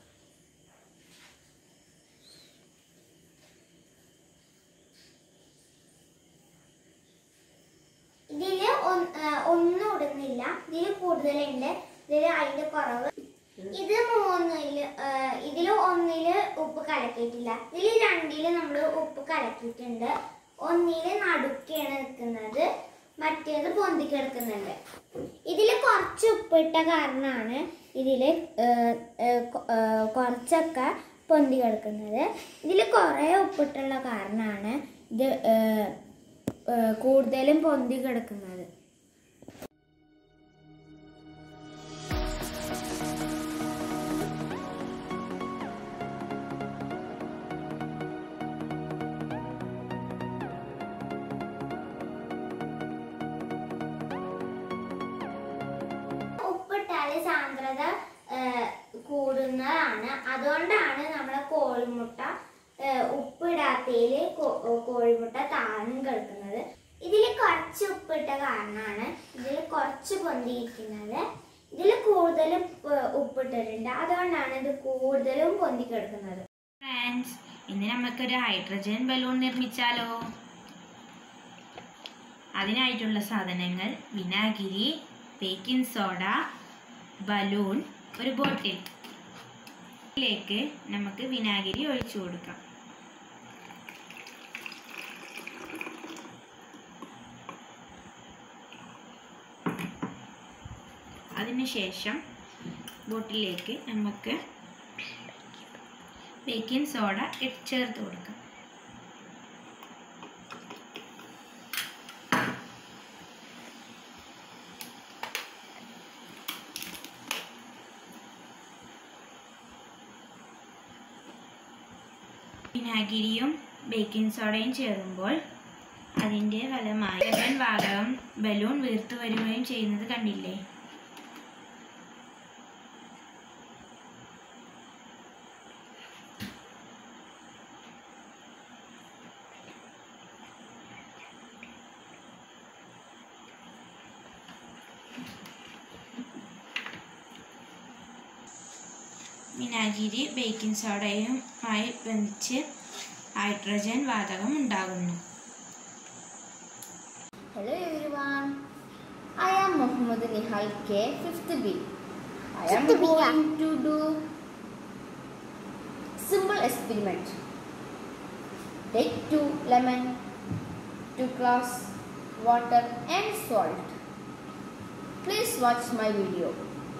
ഇതില് ഒന്ന്- ഏഹ്, ഒന്നും ഇടുന്നില്ല ഇതില് കൂടുതലുണ്ട് ഇതില് അതിന്റെ കുറവ് ഇത് മൂന്നില് ഏഹ്, ഇതില് ഒന്നില് ഉപ്പ് കലക്കിയിട്ടില്ല ഇതില് രണ്ടില് നമ്മൾ ഉപ്പ് കലക്കിയിട്ടുണ്ട് ഒന്നില് നടുക്കാണ് നിൽക്കുന്നത് മറ്റേത് പൊന്തി കിടക്കുന്നുണ്ട് ഇതില് കുറച്ച് ഉപ്പിട്ട കാരണമാണ് ഇതില് ഏഹ്, ഏഹ്, കൊ- ഏഹ്, കുറച്ചൊക്കെ പൊന്തി കിടക്കുന്നത് ഇതിൽ കുറേ ഉപ്പിട്ടുള്ള കാരണമാണ് ഇത് ഏഹ്, ഏഹ്, കൂടുതലും പൊന്തി കിടക്കുന്നത് ഉപ്പിട്ടാല് സാന്ദ്രത ഏഹ്, കൂടുന്നതാണ് അതുകൊണ്ടാണ് നമ്മളെ കോഴിമുട്ട ഏഹ്, ഉപ്പിടാത്തതിൽ കോഴിമുട്ട താഴ്ന്നും കിടക്കുന്നത് ഇതിൽ കുറച്ച് ഉപ്പിട്ട കാരണമാണ് ഇതിൽ കുറച്ച് പൊന്തിയിരിക്കുന്നത് ഇതിൽ കൂടുതലും ഏഹ്, ഉപ്പിട്ടിട്ടുണ്ട് അതുകൊണ്ടാണ് ഇത് കൂടുതലും പൊന്തി കിടക്കുന്നത് ഫ്രണ്ട്സ് ഇന്ന് നമുക്കൊരു ഹൈഡ്രജൻ ബലൂൺ നിർമ്മിച്ചാലോ അതിനായിട്ടുള്ള സാധനങ്ങൾ വിനാഗിരി ബേക്കിംഗ് സോഡ ബലൂൺ ഒരു ബോട്ടിൽ ഇതിലേക്ക് നമുക്ക് വിനാഗിരി ഒഴിച്ചു കൊടുക്കാം അതിനുശേഷം ബോട്ടിലേക്ക് നമുക്ക് ബേക്കിംഗ് സോഡ ഇട്ട് ചേർത്ത് കൊടുക്കാം വിനാഗിരിയും ബേക്കിംഗ് സോഡയും ചേരുമ്പോൾ അതിൻ്റെ ഫലമായി ലബൻ വാതകം ബലൂൺ വീർത്തു വരികയും ചെയ്യുന്നത് കണ്ടില്ലേ വിനാഗിരി ബേക്കിംഗ് സോഡയുമായി ബന്ധിച്ച് ഹൈഡ്രജൻ വാതകം ഉണ്ടാകുന്നു Hello everyone. I am Muhammad Nihal K, 5th B. I am going to do simple experiment. Take two lemon, two glass water and salt. Please watch my video.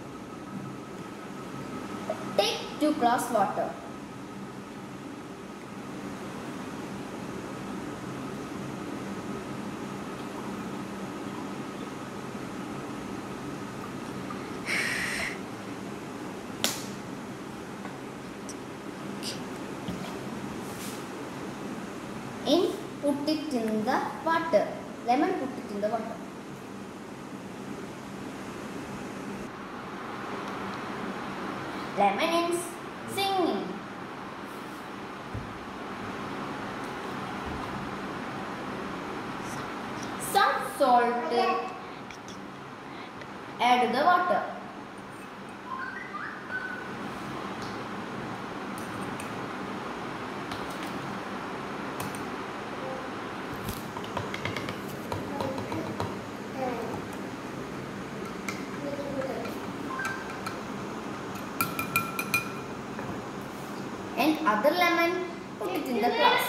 Take two glass water. put it in the water. Lemon put it in the water. Lemon is singing. Some salt add the water. And other lemon put it in the glass.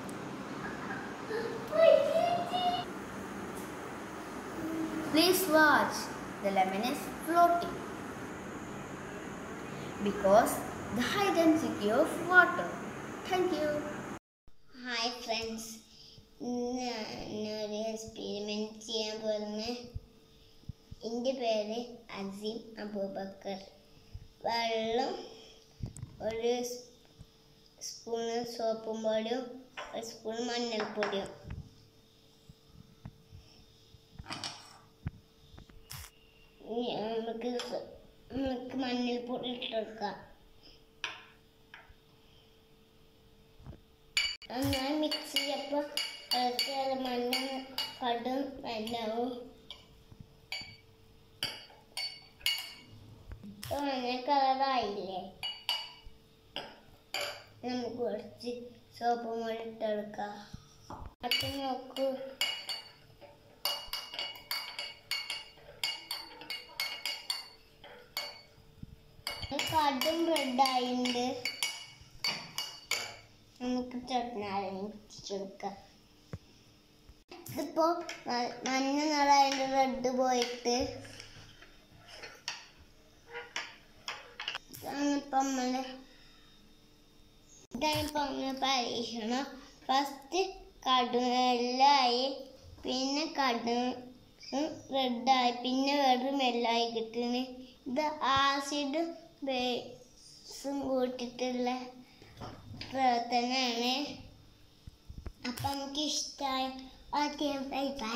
Please watch. The lemon is floating. Because the high density of water. Thank you. Hi friends ഇന്ന് ഞാനൊരു experiment ചെയ്യാൻ പോകുന്നത് എൻ്റെ പേര് അസീം അബൂബക്കർ വെള്ളം ഒരു സ്- spoon സോപ്പും പൊടിയും ഒരു സ്പൂൺ മഞ്ഞൾപ്പൊടിയും ഇനി നമുക്ക് സ- നമുക്ക് മഞ്ഞൾപ്പൊടി ഇട്ടെടുക്കാം നന്നായി മിക്സ് ചെയ്യപ്പോൾ അതിൽ മഞ്ഞ കടും വെള്ളവും ഇപ്പൊ മഞ്ഞ കളറായില്ലേ നമുക്ക് കുറച്ച് സോപ്പ് പൊടി ഇട്ടെടുക്കാം അത് നോക്കൂ കടും റെഡായിട്ടുണ്ട് നമുക്ക് ചട്നാരങ്ങ കൊടുക്കാം ഇതിപ്പോ ന- മഞ്ഞ നിറയുടെ റെഡ് പോയിട്ട് ഇതാണിപ്പോ നമ്മള് ഇതാണിപ്പോ നമ്മള് പരീക്ഷണം ഫസ്റ്റ് കടുമെല്ലായി പിന്നെ കടു റെഡായി പിന്നെ വെറും മെല്ലായി കിട്ടുന്നു ഇത് ആസിഡ് ബേസും കൂട്ടിട്ടുള്ള പ്രവർത്തനമാണ് അപ്പം നമുക്ക് ഇഷ്ടമായ okay bye bye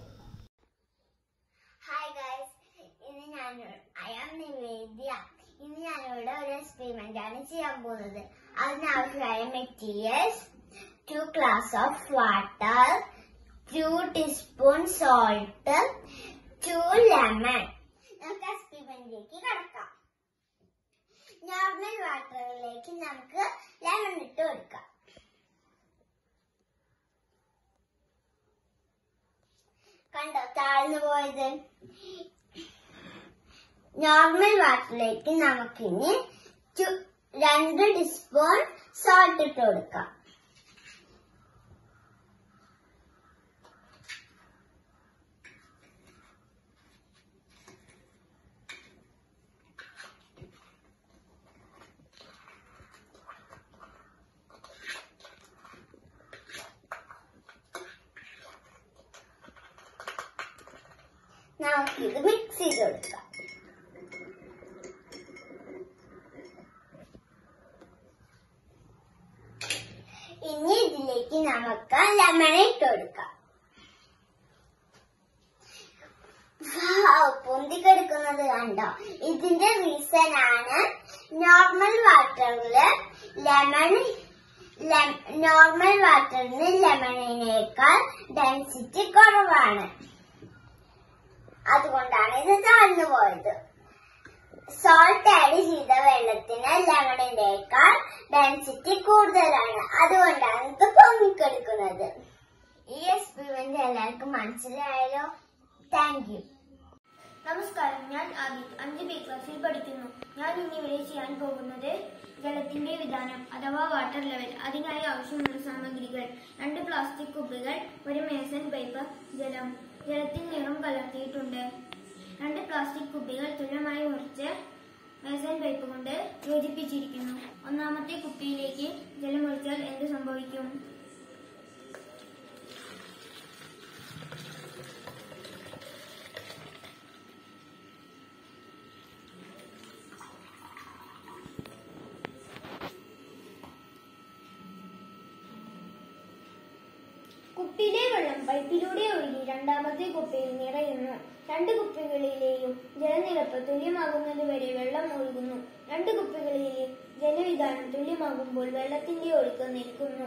hi guys ഇന്ന് ഞാൻ ഐ ആം നിവേദ്യ ഇന്ന് ഞാനിവിടെ ഒരു എക്സ്പെരിമെന്റ് ആണ് ചെയ്യാൻ പോകുന്നത് അതിനാവശ്യമായ materials two glass of water two teaspoon salt two lemon നമുക്ക് എക്സ്പെരിമെന്റിലേക്ക് കടക്കാം നോർമൽ വാട്ടറിലേക്ക് നമുക്ക് ലെമൺ ഇട്ട് കൊടുക്കാം കണ്ടോ താഴ്ന്നു പോയത് നോർമൽ വാട്ടറിലേക്ക് നമുക്കിനി ചു- രണ്ട് ടീസ്പൂൺ സോൾട്ട് ഇട്ട് കൊടുക്കാം നമുക്കിത് മിക്സ് ചെയ്ത് കൊടുക്കാം ഇനി ഇതിലേക്ക് നമുക്ക് ലെമൺ ഇട്ട് കൊടുക്കാം പൊന്തി കിടക്കുന്നത് കണ്ടോ ഇതിന്റെ റീസൺ ആണ് നോർമൽ വാട്ടറില് ലെമൺ നോർമൽ വാട്ടറിന് ലെമണിനേക്കാൾ ഡെൻസിറ്റി കുറവാണ് അതുകൊണ്ടാണ് ഇത് താഴ്ന്നു പോയത് സോൾട്ട് ആഡ് ചെയ്ത വെള്ളത്തിന് ലെമണിനേക്കാൾ ഡെൻസിറ്റി കൂടുതലാണ് അതുകൊണ്ടാണ് ഇത് പൊങ്ങിക്കെടുക്കുന്നത് ഈ എക്സ്പെരിമെന്റ് എല്ലാവർക്കും മനസ്സിലായല്ലോ താങ്ക് യു നമസ്കാരം ഞാൻ ആദിത് അഞ്ച് ബി ക്ലാസ്സിൽ പഠിക്കുന്നു ഞാൻ ഇന്നിവിടെ ചെയ്യാൻ പോകുന്നത് ജലത്തിന്റെ വിധാനം അഥവാ വാട്ടർ ലെവൽ അതിനായി ആവശ്യമുള്ള സാമഗ്രികൾ രണ്ട് പ്ലാസ്റ്റിക് കുപ്പികൾ ഒരു മേസൻ പൈപ്പ് ജലം ജലത്തിൽ നിറം കലർത്തിയിട്ടുണ്ട് രണ്ട് പ്ലാസ്റ്റിക് കുപ്പികൾ തുല്യമായി മുറിച്ച് മേസൻ പൈപ്പ് കൊണ്ട് യോജിപ്പിച്ചിരിക്കുന്നു ഒന്നാമത്തെ കുപ്പിയിലേക്ക് ജലം ഒഴിച്ചാൽ എന്ത് സംഭവിക്കും വെള്ളം പൈപ്പിലൂടെ ഒഴുകി രണ്ടാമത്തെ കുപ്പിയിൽ നിറയുന്നു രണ്ട് കുപ്പികളിലെയും ജലനിരപ്പ് തുല്യമാകുന്നതുവരെ വെള്ളം ഒഴുകുന്നു രണ്ട് കുപ്പികളിലെയും ജലവിധാനം തുല്യമാകുമ്പോൾ വെള്ളത്തിന്റെ ഒഴുക്ക് നിൽക്കുന്നു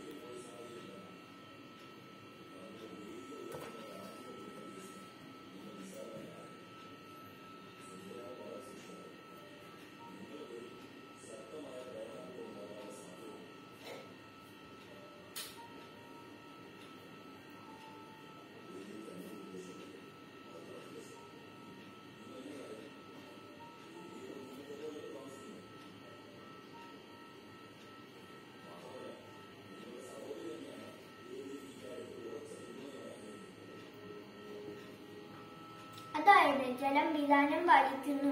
അതായത് ജലം വിധാനം പാലിക്കുന്നു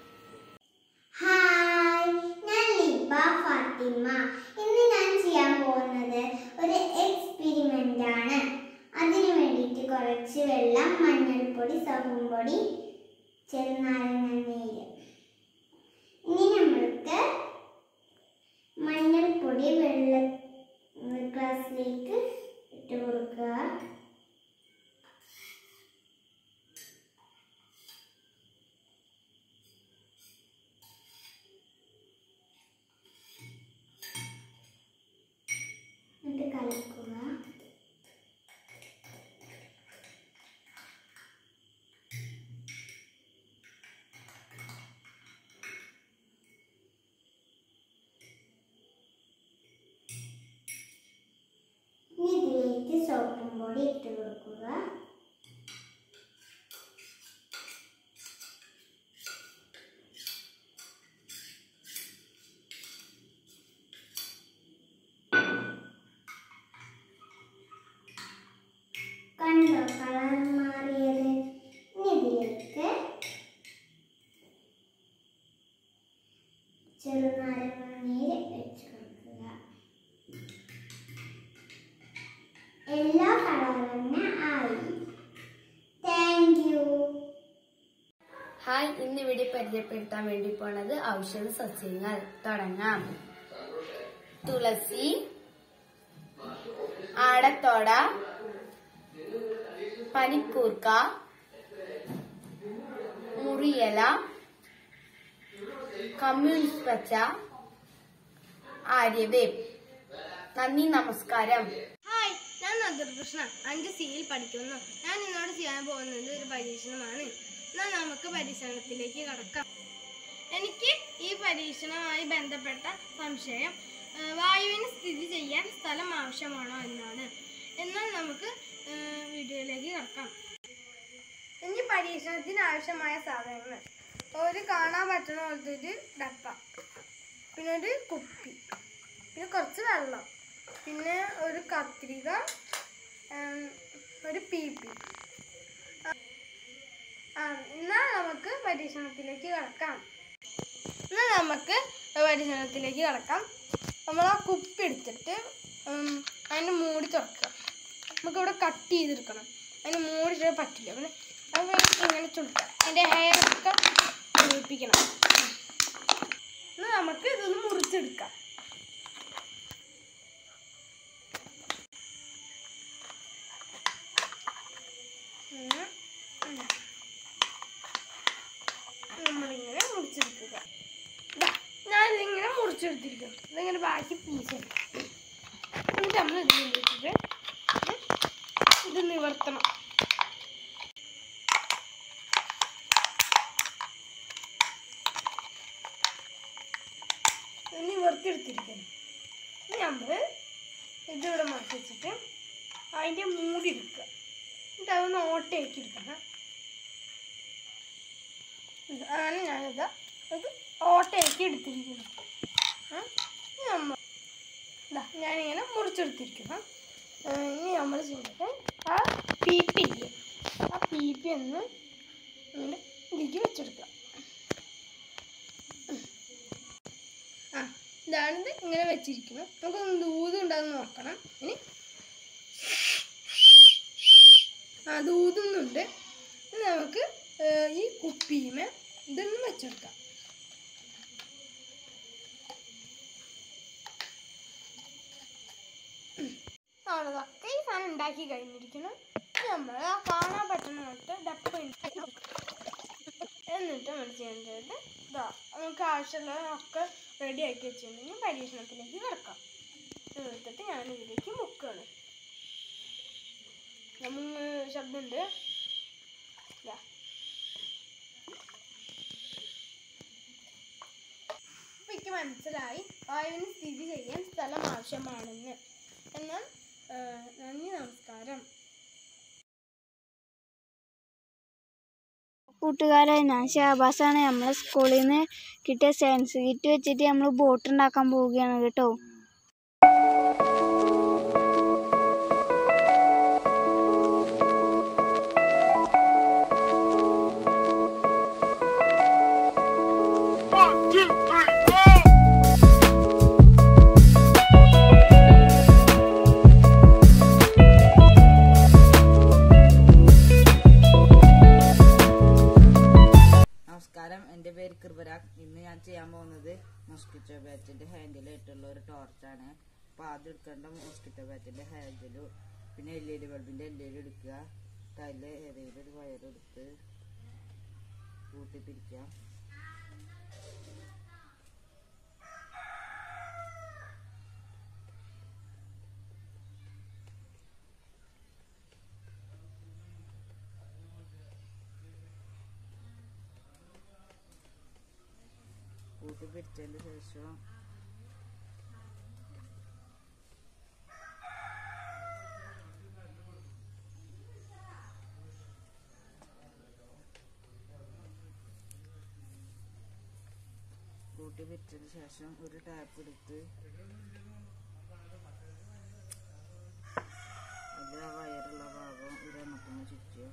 ഹായ് ഞാൻ ലിബ ഫാത്തിമ ഇന്ന് ഞാൻ ചെയ്യാൻ പോകുന്നത് ഒരു എക്സ്പെരിമെന്റ് ആണ് അതിനു വേണ്ടിയിട്ട് കുറച്ച് വെള്ളം മഞ്ഞൾപ്പൊടി സോപ്പും പൊടി ചെറുനാരങ്ങ നീര് ഇനി നമ്മൾക്ക് മഞ്ഞൾപ്പൊടി വെള്ള ഗ്ലാസ്സിലേക്ക് ഇട്ട് കൊടുക്കുക എന്നിട്ട് കലക്കുക ഇനി ഇതിലേക്ക് സോപ്പും പൊടി ഇട്ട് കൊടുക്കുക കണ്ടോ കളർ മാറിയത് ഇനി ഇതിലേക്ക് ചെറുനാരങ്ങ നീര് വെച്ച് കൊടുക്കുക എല്ലാ കളറും ആയി താങ്ക് യു ഹായ് ഇന്നിവിടെ പരിചയപ്പെടുത്താൻ വേണ്ടി പോണത് ഔഷധ സസ്യങ്ങൾ തുടങ്ങാം തുളസി ആടത്തോട പനിക്കൂർക്ക മുറിയല കമ്മ്യൂണിസ്റ്റ് പച്ച ആര്യവേപ്പ് നന്ദി നമസ്കാരം ഹായ് ഞാൻ നന്ദകൃഷ്ണൻ അഞ്ച് സിയിൽ പഠിക്കുന്നു ഞാൻ ഇന്നോട് ചെയ്യാൻ പോകുന്നത് ഒരു പരീക്ഷണമാണ് എന്നാൽ നമുക്ക് പരീക്ഷണത്തിലേക്ക് കടക്കാം എനിക്ക് ഈ പരീക്ഷണവുമായി ബന്ധപ്പെട്ട സംശയം ആ, വായുവിന് സ്ഥിതി ചെയ്യാൻ സ്ഥലം ആവശ്യമാണോ എന്നാണ് എന്നാൽ നമുക്ക് ആ, വീഡിയോയിലേക്ക് കടക്കാം ഇനി പരീക്ഷണത്തിന് ആവശ്യമായ സാധനങ്ങൾ ഒരു കാണാൻ പറ്റുന്ന പോലത്തെ ഒരു ഡപ്പ പിന്നെ ഒരു കുപ്പി പിന്നെ കുറച്ച് വെള്ളം പിന്നെ ഒരു കത്രിക ഉം, ഒരു പി പി ആ എന്നാൽ നമുക്ക് പരീക്ഷണത്തിലേക്ക് കടക്കാം എന്നാൽ നമുക്ക് പരീക്ഷണത്തിലേക്ക് കടക്കാം നമ്മൾ ആ കുപ്പി എടുത്തിട്ട് ഉം, അതിന് മൂടി തുറക്കുക നമുക്കിവിടെ കട്ട് ചെയ്തെടുക്കണം അതിന് മൂടി പറ്റില്ല പിന്നെ അത് ഇങ്ങനെ ചുളുക്കാം അതിൻ്റെ ഹെയർ ഒക്കെ ചുളിപ്പിക്കണം എന്നാൽ നമുക്ക് ഇതൊന്ന് മുറിച്ചെടുക്കാം ഉം. ഉം. നമ്മളിങ്ങനെ മുറിച്ചെടുക്കുക ദാ, ഞാനിതിങ്ങനെ മുറിച്ചെടുത്തിരിക്കും ഇതിങ്ങനെ ബാക്കി പീസ് എടുക്കും എന്നിട്ട് നമ്മൾ ഇതിൽ വെച്ചിട്ട് ഇത് നിവർത്തണം ഇത് നിവർത്തിയെടുത്തിരിക്കണം ഇനി നമ്മൾ ഇതിവിടെ മാറ്റി വെച്ചിട്ട് അതിൻ്റെ മൂടി എടുക്കുക എന്നിട്ട് അതൊന്ന് ഓട്ടയാക്കി എടുക്കണം ഇത് അങ്ങനെ ഞാനിത് ഇത് ഓട്ടയാക്കി എടുത്തിരിക്കുന്നു ആ, ഇനി നമ്മ ഇതാ ഞാനിങ്ങനെ മുറിച്ചെടുത്തിരിക്കുന്നു ആ, ഇനി നമ്മൾ ചെയ്തിട്ട് ആ പി പി ഇല്ലേ ആ പി പി ഒന്ന് ഇങ്ങനെ ഇതിലേക്ക് വെച്ചെടുക്കുക ആ ഇതാണിത് ഇങ്ങനെ വെച്ചിരിക്കുന്നത് നമുക്കൊന്ന് ദൂത് ഉണ്ടാകുന്ന നോക്കണം ഇനി ആ ദൂതുന്നുണ്ട് ഇനി നമുക്ക് ഏഹ്, ഈ കുപ്പിയുമേ ഇതൊന്നും വെച്ചെടുക്കാം അവിടെതൊക്കെ ഈ സാധനം ഉണ്ടാക്കി കഴിഞ്ഞിരിക്കണം നമ്മൾ ആ കാണാൻ പറ്റുന്ന പോലത്തെ ഡപ്പ ഉണ്ടാക്കി എന്നിട്ട് നമ്മൾ ചെയ്യേണ്ടത് ഇതാ നമുക്ക് ആവശ്യമുള്ളതൊക്കെ റെഡി ആക്കി വെച്ചിട്ടുണ്ടെങ്കിൽ പരീക്ഷണത്തിലേക്ക് കിടക്കാം എടുത്തിട്ട് ഞാൻ ഇതിലേക്ക് മുക്കാണ് മുങ്ങ് ശബ്ദമുണ്ട് ഇതാ അപ്പൊ എനിക്ക് മനസ്സിലായി വായുവിന് സ്ഥിതി ചെയ്യാൻ സ്ഥലം ആവശ്യമാണെന്ന് എന്നാൽ ആ, നന്ദി നമസ്കാരം കൂട്ടുകാരെ ഞാൻ ഷാബാസാണ് നമ്മളെ സ്കൂളിൽ നിന്ന് കിട്ടിയ സയൻസ് കിറ്റ് വെച്ചിട്ട് നമ്മൾ ബോട്ട് ഉണ്ടാക്കാൻ പോവുകയാണ് കേട്ടോ നമസ്കാരം എൻ്റെ പേര് കൃപരാഗ് ഇന്ന് ഞാൻ ചെയ്യാൻ പോകുന്നത് മോസ്കിറ്റോ ബാറ്റിൻ്റെ ഹാൻഡിലായിട്ടുള്ള ഒരു ടോർച്ചാണ് അപ്പോൾ ആദ്യം എടുക്കേണ്ട മോസ്കിറ്റോ ബാറ്റിൻ്റെ ഹാൻഡിലും പിന്നെ എൽ ഇ ഡി ബൾബിൻ്റെ എൽ ഇ ഡി എടുക്കുക അതിൽ ഏതെങ്കിലും ഒരു വയറെടുത്ത് കൂട്ടിപ്പിടിക്കാം കൂട്ടിപ്പിടിച്ചതിന് ശേഷം കൂട്ടി പിരിച്ചതിന് ശേഷം ഒരു ടാപ്പ് എടുത്ത് അതിൽ ആ വയറുള്ള ഭാഗം ഒരു എണ്ണത്തിന് ചുറ്റുക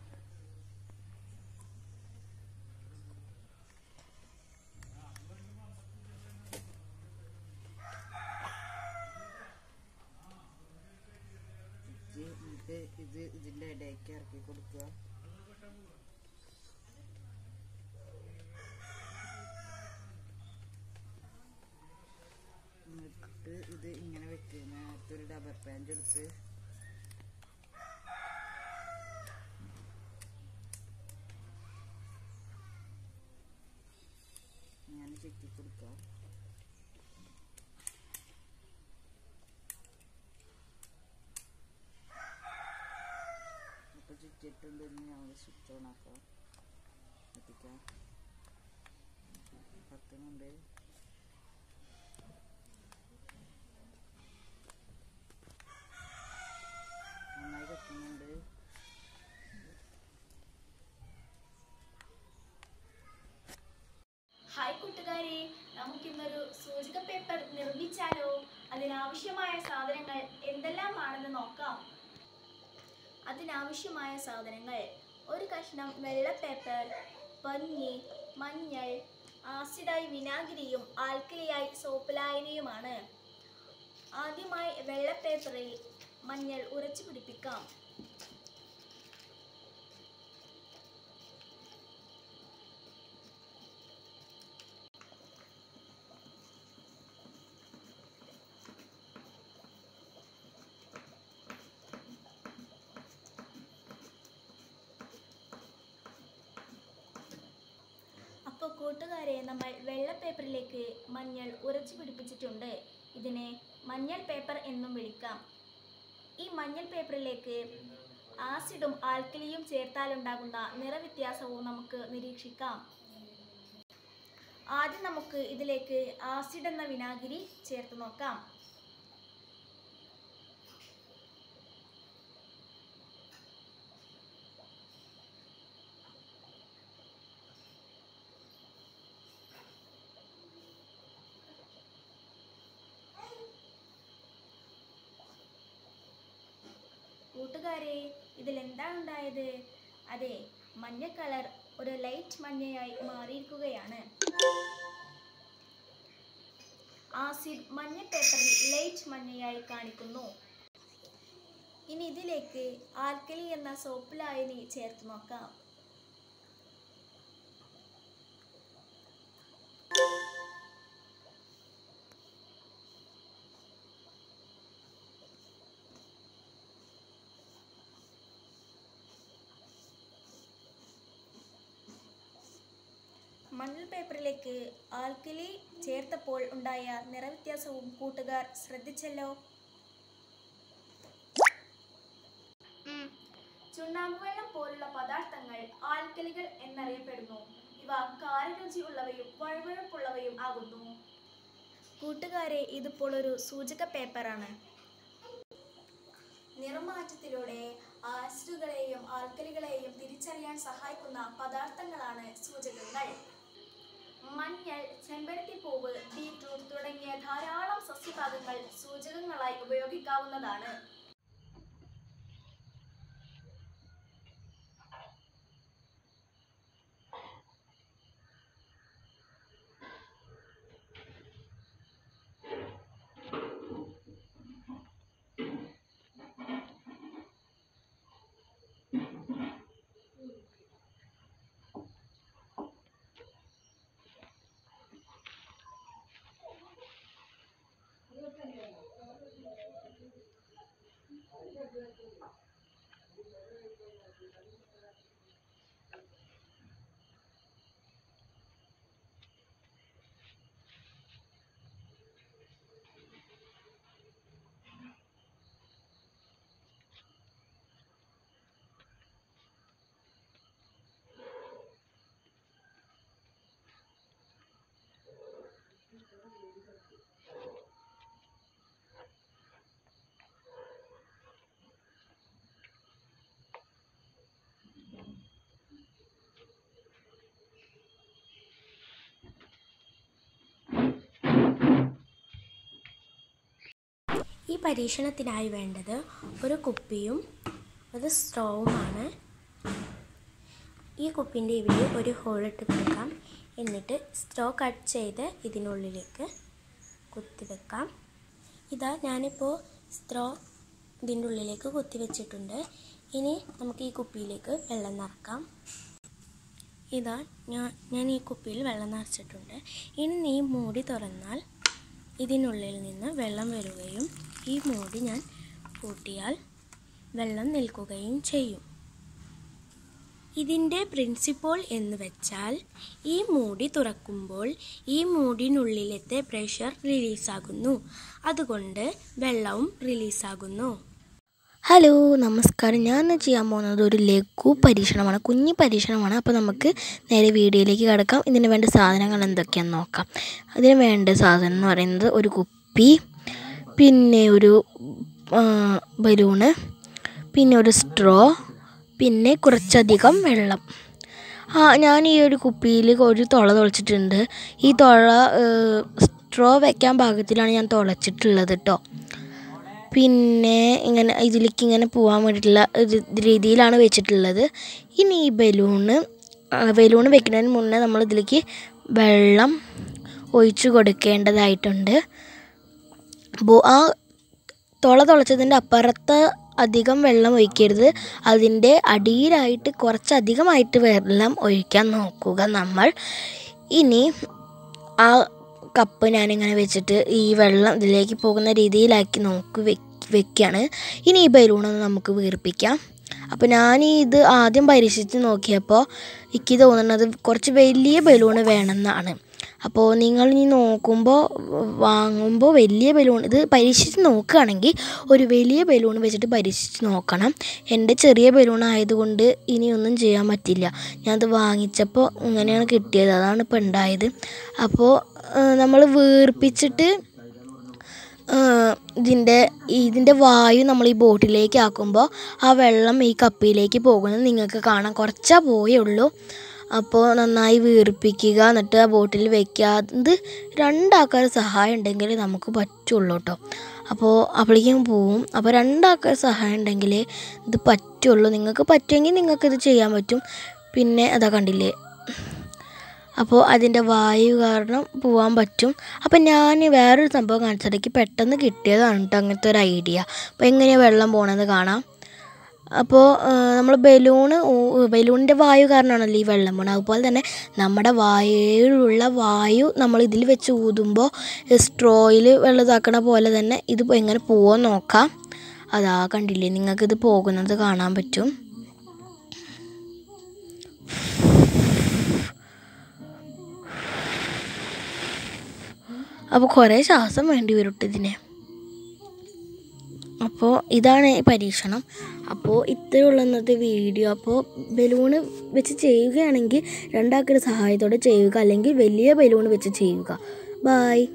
ചുറ്റി എന്നിട്ട് ഇത് ഇതിൻ്റെ ഇടയ്ക്ക് ഇറക്കി കൊടുക്കുക എന്നിട്ട് ഇത് ഇങ്ങനെ വെക്കുക നേരത്തെ ഒരു ഡബർ പാൻറ് എടുത്ത് ഇങ്ങനെ ചുറ്റി കൊടുക്കുക അപ്പോൾ ചുറ്റിയിട്ടുണ്ടെന്ന് ഞങ്ങൾ സ്വിച്ച് ഓൺ ആക്കാം എത്തിക്കാം കത്തുന്നുണ്ട് നന്നായി കത്തുന്നുണ്ട് ഹായ് കൂട്ടുകാരെ നമുക്കിന്നൊരു സൂചക പേപ്പർ നിർമ്മിച്ചാലോ അതിനാവശ്യമായ സാധനങ്ങൾ എന്തെല്ലാമാണെന്ന് നോക്കാം അതിനാവശ്യമായ സാധനങ്ങൾ ഒരു കഷ്ണം വെള്ള പേപ്പർ പഞ്ഞി മഞ്ഞൾ ആസിഡായി വിനാഗിരിയും ആൽക്കലിയായി സോപ്പ് ലായനിയുമാണ് ആദ്യമായി വെള്ള പേപ്പറിൽ മഞ്ഞൾ ഉരച്ചു പിടിപ്പിക്കാം അപ്പോൾ കൂട്ടുകാരെ നമ്മൾ വെള്ള പേപ്പറിലേക്ക് മഞ്ഞൾ ഉരച്ചു പിടിപ്പിച്ചിട്ടുണ്ട് ഇതിനെ മഞ്ഞൾ പേപ്പർ എന്നും വിളിക്കാം ഈ മഞ്ഞൾ പേപ്പറിലേക്ക് ആസിഡും ആൽക്കലിയും ചേർത്താലുണ്ടാകുന്ന നിറവ്യത്യാസവും നമുക്ക് നിരീക്ഷിക്കാം ആദ്യം നമുക്ക് ഇതിലേക്ക് ആസിഡ് എന്ന വിനാഗിരി ചേർത്ത് നോക്കാം കൂട്ടുകാരെ ഇതിൽ എന്താണ് ഉണ്ടായത് അതെ മഞ്ഞ കളർ ഒരു ലൈറ്റ് മഞ്ഞയായി മാറിയിരിക്കുകയാണ് ആസിഡ് മഞ്ഞ പേപ്പറിൽ ലൈറ്റ് മഞ്ഞയായി കാണിക്കുന്നു ഇനി ഇതിലേക്ക് ആൽക്കലി എന്ന സോപ്പ് ലായനി ചേർത്ത് നോക്കാം മണൽ പേപ്പറിലേക്ക് ആൽക്കലി ചേർത്തപ്പോൾ ഉണ്ടായ നിറവ്യത്യാസവും കൂട്ടുകാർ ശ്രദ്ധിച്ചല്ലോ ചുണ്ണാമ്പ് വെള്ളം പോലുള്ള പദാർത്ഥങ്ങൾ ആൽക്കലികൾ എന്നറിയപ്പെടുന്നു ഇവ കാരരുചി ഉള്ളവയും വഴുവഴുപ്പുള്ളവയും ആകുന്നു കൂട്ടുകാരെ ഇതിപ്പോൾ ഒരു സൂചക പേപ്പറാണ് നിറമാറ്റത്തിലൂടെ ആസിഡുകളെയും ആൽക്കലികളെയും തിരിച്ചറിയാൻ സഹായിക്കുന്ന പദാർത്ഥങ്ങളാണ് സൂചകങ്ങൾ മഞ്ഞൾ ചെമ്പരത്തിപ്പൂവ് ബീറ്റ്റൂട്ട് തുടങ്ങിയ ധാരാളം സസ്യഭാഗങ്ങൾ സൂചകങ്ങളായി ഉപയോഗിക്കാവുന്നതാണ് ഈ പരീക്ഷണത്തിനായി വേണ്ടത് ഒരു കുപ്പിയും ഒരു സ്ട്രോവുമാണ് ഈ കുപ്പിൻ്റെ ഇവിടെ ഒരു ഹോൾ ഇട്ട് കൊടുക്കാം എന്നിട്ട് സ്ട്രോ കട്ട് ചെയ്ത് ഇതിനുള്ളിലേക്ക് കുത്തിവെക്കാം ഇതാ ഞാനിപ്പോൾ സ്ട്രോ ഇതിൻ്റെ ഉള്ളിലേക്ക് കുത്തിവെച്ചിട്ടുണ്ട് ഇനി നമുക്ക് ഈ കുപ്പിയിലേക്ക് വെള്ളം നിറക്കാം ഇതാ ഞാൻ ഞാൻ ഈ കുപ്പിയിൽ വെള്ളം നിറച്ചിട്ടുണ്ട് ഇനി ഈ മൂടി തുറന്നാൽ ഇതിനുള്ളിൽ നിന്ന് വെള്ളം വരികയും ഈ മൂടി ഞാൻ പൂട്ടിയാൽ വെള്ളം നിൽക്കുകയും ചെയ്യും ഇതിൻ്റെ പ്രിൻസിപ്പിൾ എന്ന് വെച്ചാൽ ഈ മൂടി തുറക്കുമ്പോൾ ഈ മൂടിനുള്ളിലത്തെ പ്രഷർ റിലീസാകുന്നു അതുകൊണ്ട് വെള്ളവും റിലീസാകുന്നു ഹലോ നമസ്കാരം ഞാൻ ഇന്ന് ചെയ്യാൻ പോകുന്നത് ഒരു ലഘു പരീക്ഷണമാണ് കുഞ്ഞു പരീക്ഷണമാണ് അപ്പോൾ നമുക്ക് നേരെ വീഡിയോയിലേക്ക് കിടക്കാം ഇതിന് വേണ്ട സാധനങ്ങൾ എന്തൊക്കെയാണെന്ന് നോക്കാം അതിന് വേണ്ട സാധനം എന്ന് പറയുന്നത് ഒരു കുപ്പി പിന്നെ ഒരു ബലൂണ് പിന്നെ ഒരു സ്ട്രോ പിന്നെ കുറച്ചധികം വെള്ളം ആ ഞാൻ ഈ ഒരു കുപ്പിയിൽ ഒരു തുള തുളച്ചിട്ടുണ്ട് ഈ തുള സ്ട്രോ വെക്കാൻ പാകത്തിലാണ് ഞാൻ തുളച്ചിട്ടുള്ളത് കേട്ടോ പിന്നെ ഇങ്ങനെ ഇതിലേക്ക് ഇങ്ങനെ പോകാൻ വേണ്ടിയിട്ടുള്ള ഒരു രീതിയിലാണ് വെച്ചിട്ടുള്ളത് ഇനി ഈ ബലൂണ് ബലൂണ് വെക്കുന്നതിന് മുന്നേ നമ്മൾ ഇതിലേക്ക് വെള്ളം ഒഴിച്ചു കൊടുക്കേണ്ടതായിട്ടുണ്ട് അപ്പോൾ ആ തുള തുളച്ചതിൻ്റെ അപ്പുറത്ത് അധികം വെള്ളം ഒഴിക്കരുത് അതിൻ്റെ അടിയിലായിട്ട് കുറച്ചധികമായിട്ട് വെള്ളം ഒഴിക്കാൻ നോക്കുക നമ്മൾ ഇനി ആ കപ്പ് ഞാനിങ്ങനെ വെച്ചിട്ട് ഈ വെള്ളം ഇതിലേക്ക് പോകുന്ന രീതിയിലാക്കി നോക്കി വെക്കുകയാണ് ഇനി ഈ ബലൂണൊന്ന് നമുക്ക് വീർപ്പിക്കാം അപ്പോൾ ഞാൻ ഇത് ആദ്യം പരീക്ഷിച്ച് നോക്കിയപ്പോൾ എനിക്ക് തോന്നുന്നത് കുറച്ച് വലിയ ബലൂണ് വേണമെന്നാണ് അപ്പോൾ നിങ്ങൾ ഇനി നോക്കുമ്പോൾ വാങ്ങുമ്പോൾ വലിയ ബലൂൺ ഇത് പരീക്ഷിച്ച് നോക്കുകയാണെങ്കിൽ ഒരു വലിയ ബലൂൺ വെച്ചിട്ട് പരീക്ഷിച്ച് നോക്കണം എൻ്റെ ചെറിയ ബലൂൺ ആയതുകൊണ്ട് ഇനിയൊന്നും ചെയ്യാൻ പറ്റില്ല ഞാനത് വാങ്ങിച്ചപ്പോൾ ഇങ്ങനെയാണ് കിട്ടിയത് അതാണ് ഇപ്പോൾ ഉണ്ടായത് അപ്പോൾ നമ്മൾ വീർപ്പിച്ചിട്ട് ഇതിൻ്റെ ഇതിൻ്റെ വായു നമ്മൾ ഈ ബോട്ടിലേക്ക് ആക്കുമ്പോൾ ആ വെള്ളം ഈ കപ്പിയിലേക്ക് പോകുന്നത് നിങ്ങൾക്ക് കാണാം കുറച്ചാ പോയുള്ളൂ അപ്പോൾ നന്നായി വീർപ്പിക്കുക എന്നിട്ട് ആ ബോട്ടിൽ വെക്കുക ഇത് രണ്ടാൾക്കാർ സഹായം ഉണ്ടെങ്കിൽ നമുക്ക് പറ്റുള്ളൂ കേട്ടോ അപ്പോൾ അപ്പോഴേക്കും പോവും അപ്പോൾ രണ്ടാൾക്കാർ സഹായം ഉണ്ടെങ്കിൽ ഇത് പറ്റുള്ളൂ നിങ്ങൾക്ക് പറ്റുമെങ്കിൽ നിങ്ങൾക്കിത് ചെയ്യാൻ പറ്റും പിന്നെ അതാ കണ്ടില്ലേ അപ്പോൾ അതിൻ്റെ വായു കാരണം പോകാൻ പറ്റും അപ്പോൾ ഞാൻ വേറൊരു സംഭവം കാണിച്ചതിലേക്ക് പെട്ടെന്ന് കിട്ടിയതാണ് കേട്ടോ അങ്ങനത്തെ ഒരു ഐഡിയ അപ്പോൾ എങ്ങനെയാണ് വെള്ളം പോകണമെന്ന് കാണാം അപ്പോൾ നമ്മൾ ബലൂണ് ബലൂണിൻ്റെ വായു കാരണമാണല്ലോ ഈ വെള്ളം പോകണം അതുപോലെ തന്നെ നമ്മുടെ വായുവിലുള്ള വായു നമ്മൾ ഇതിൽ വെച്ച് ഊതുമ്പോൾ സ്ട്രോയിൽ വെള്ളം ഇതാക്കണ പോലെ തന്നെ ഇത് എങ്ങനെ പോകുമെന്ന് നോക്കാം അതാ കണ്ടില്ലേ നിങ്ങൾക്കിത് പോകുന്നത് കാണാൻ പറ്റും അപ്പോൾ കുറേ ശ്വാസം വേണ്ടി വരും ട്ടോ ഇതിന് അപ്പോൾ ഇതാണ് ഈ പരീക്ഷണം അപ്പോൾ ഇത്രയുള്ള ഇന്നത്തെ വീഡിയോ അപ്പോൾ ബലൂണ് വെച്ച് ചെയ്യുകയാണെങ്കിൽ രണ്ടാൾക്കുടെ സഹായത്തോടെ ചെയ്യുക അല്ലെങ്കിൽ വലിയ ബലൂൺ വെച്ച് ചെയ്യുക ബായ്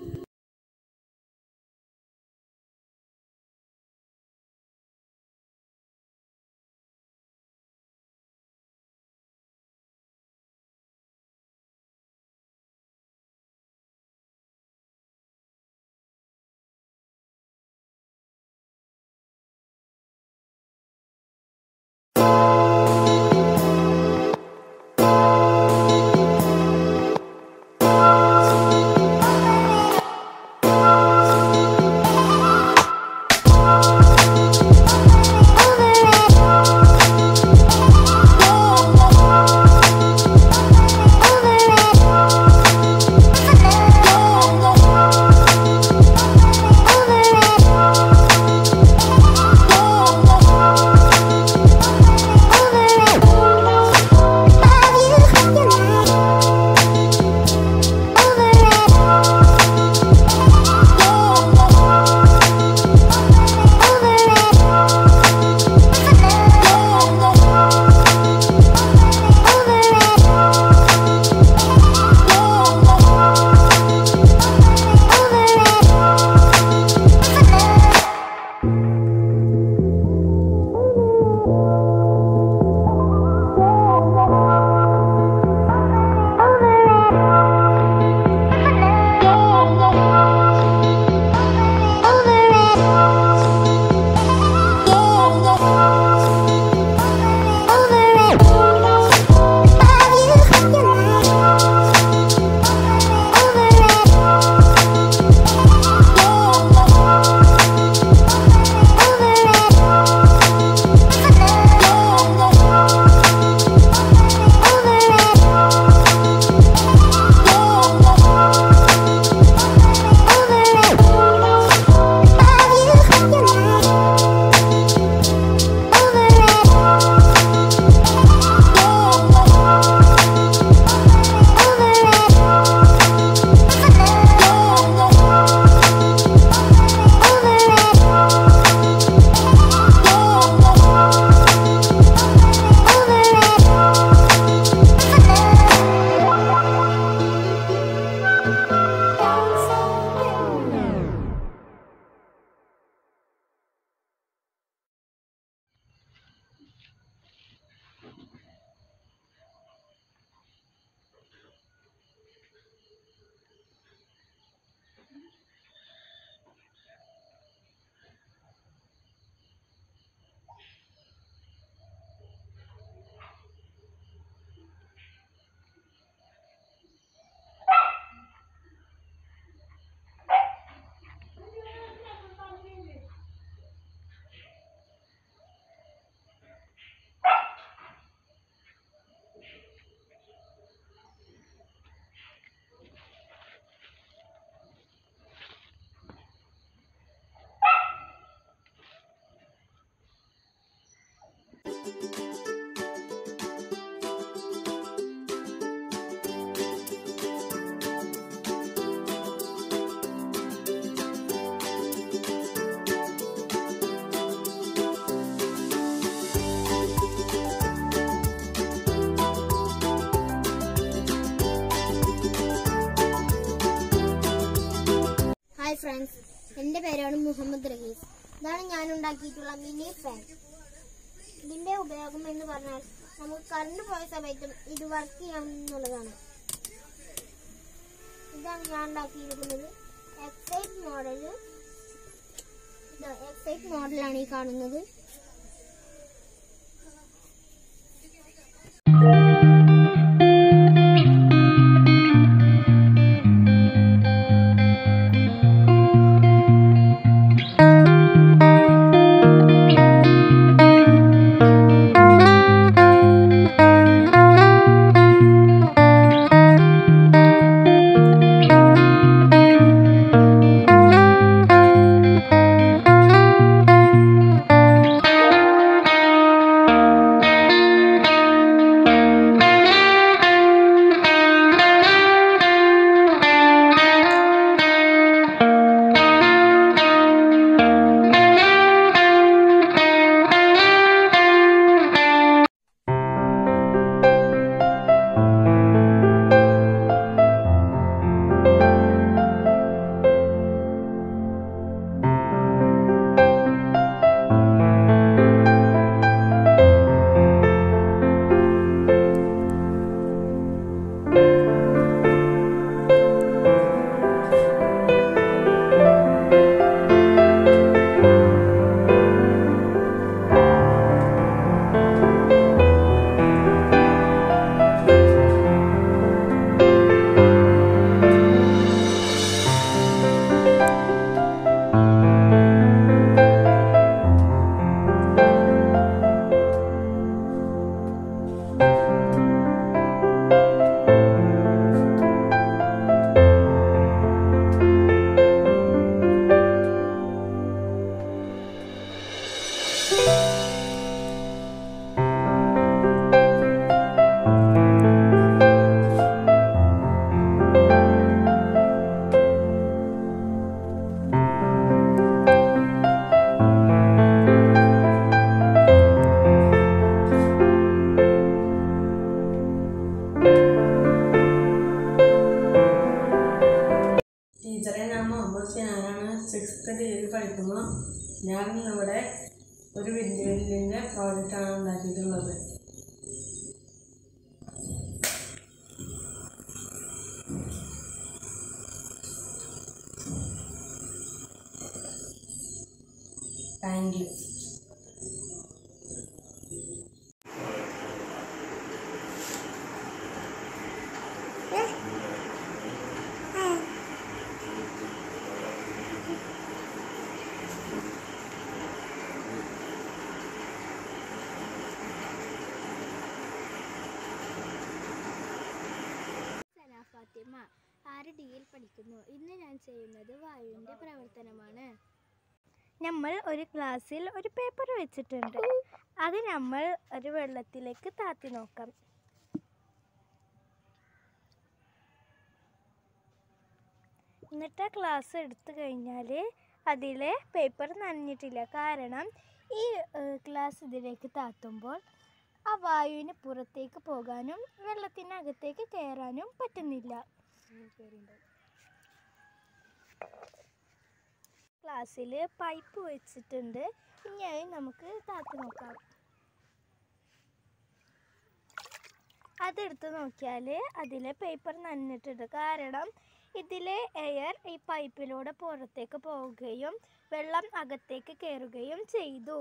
ഹായ് ഫ്രണ്ട്സ് എൻ്റെ പേരാണ് മുഹമ്മദ് റഹീസ് ഇതാണ് ഞാൻ ഉണ്ടാക്കിയിട്ടുള്ള മിനി ഫാൻ ഇതിൻ്റെ ഉപയോഗം എന്ന് പറഞ്ഞാൽ നമുക്ക് കറണ്ട് പോയ സമയത്തും ഇത് വർക്ക് ചെയ്യാം എന്നുള്ളതാണ് ഇതാണ് ഞാൻ ഉണ്ടാക്കിയിരിക്കുന്നത് എക്സൈറ്റ് മോഡൽ എക്സൈറ്റ് മോഡലാണ് ഈ കാണുന്നത് സിക്സ്ത് ഡിഗ്രി പഠിക്കുമ്പോൾ ഞാൻ ഇന്നിവിടെ ഒരു വിൻഡോയിലിൻ്റെ പ്രോജക്റ്റാണ് ഉണ്ടാക്കിയിട്ടുള്ളത് താങ്ക് യു സന ഫാത്തിമ ആറ് ഡിയിൽ പഠിക്കുന്നു ഇന്ന് ഞാൻ ചെയ്യുന്നത് വായുവിൻ്റെ പ്രവർത്തനമാണ് നമ്മൾ ഒരു ഗ്ലാസ്സിൽ ഒരു പേപ്പർ വെച്ചിട്ടുണ്ട് അത് നമ്മൾ ഒരു വെള്ളത്തിലേക്ക് താത്തി നോക്കാം എന്നിട്ട് ആ ഗ്ലാസ് എടുത്തു കഴിഞ്ഞാൽ അതിലെ പേപ്പർ നനഞ്ഞിട്ടില്ല കാരണം ഈ ഗ്ലാസ് ഇതിലേക്ക് താത്തുമ്പോൾ ആ വായുവിന് പുറത്തേക്ക് പോകാനും വെള്ളത്തിനകത്തേക്ക് കയറാനും പറ്റുന്നില്ല ക്ലാസ്സിൽ പൈപ്പ് വെച്ചിട്ടുണ്ട് ഇനി അത് നമുക്ക് താത്തി നോക്കാം അതെടുത്ത് നോക്കിയാൽ അതിലെ പേപ്പർ നനഞ്ഞിട്ടുണ്ട് കാരണം ഇതിലെ എയർ ഈ പൈപ്പിലൂടെ പുറത്തേക്ക് പോവുകയും വെള്ളം അകത്തേക്ക് കയറുകയും ചെയ്തു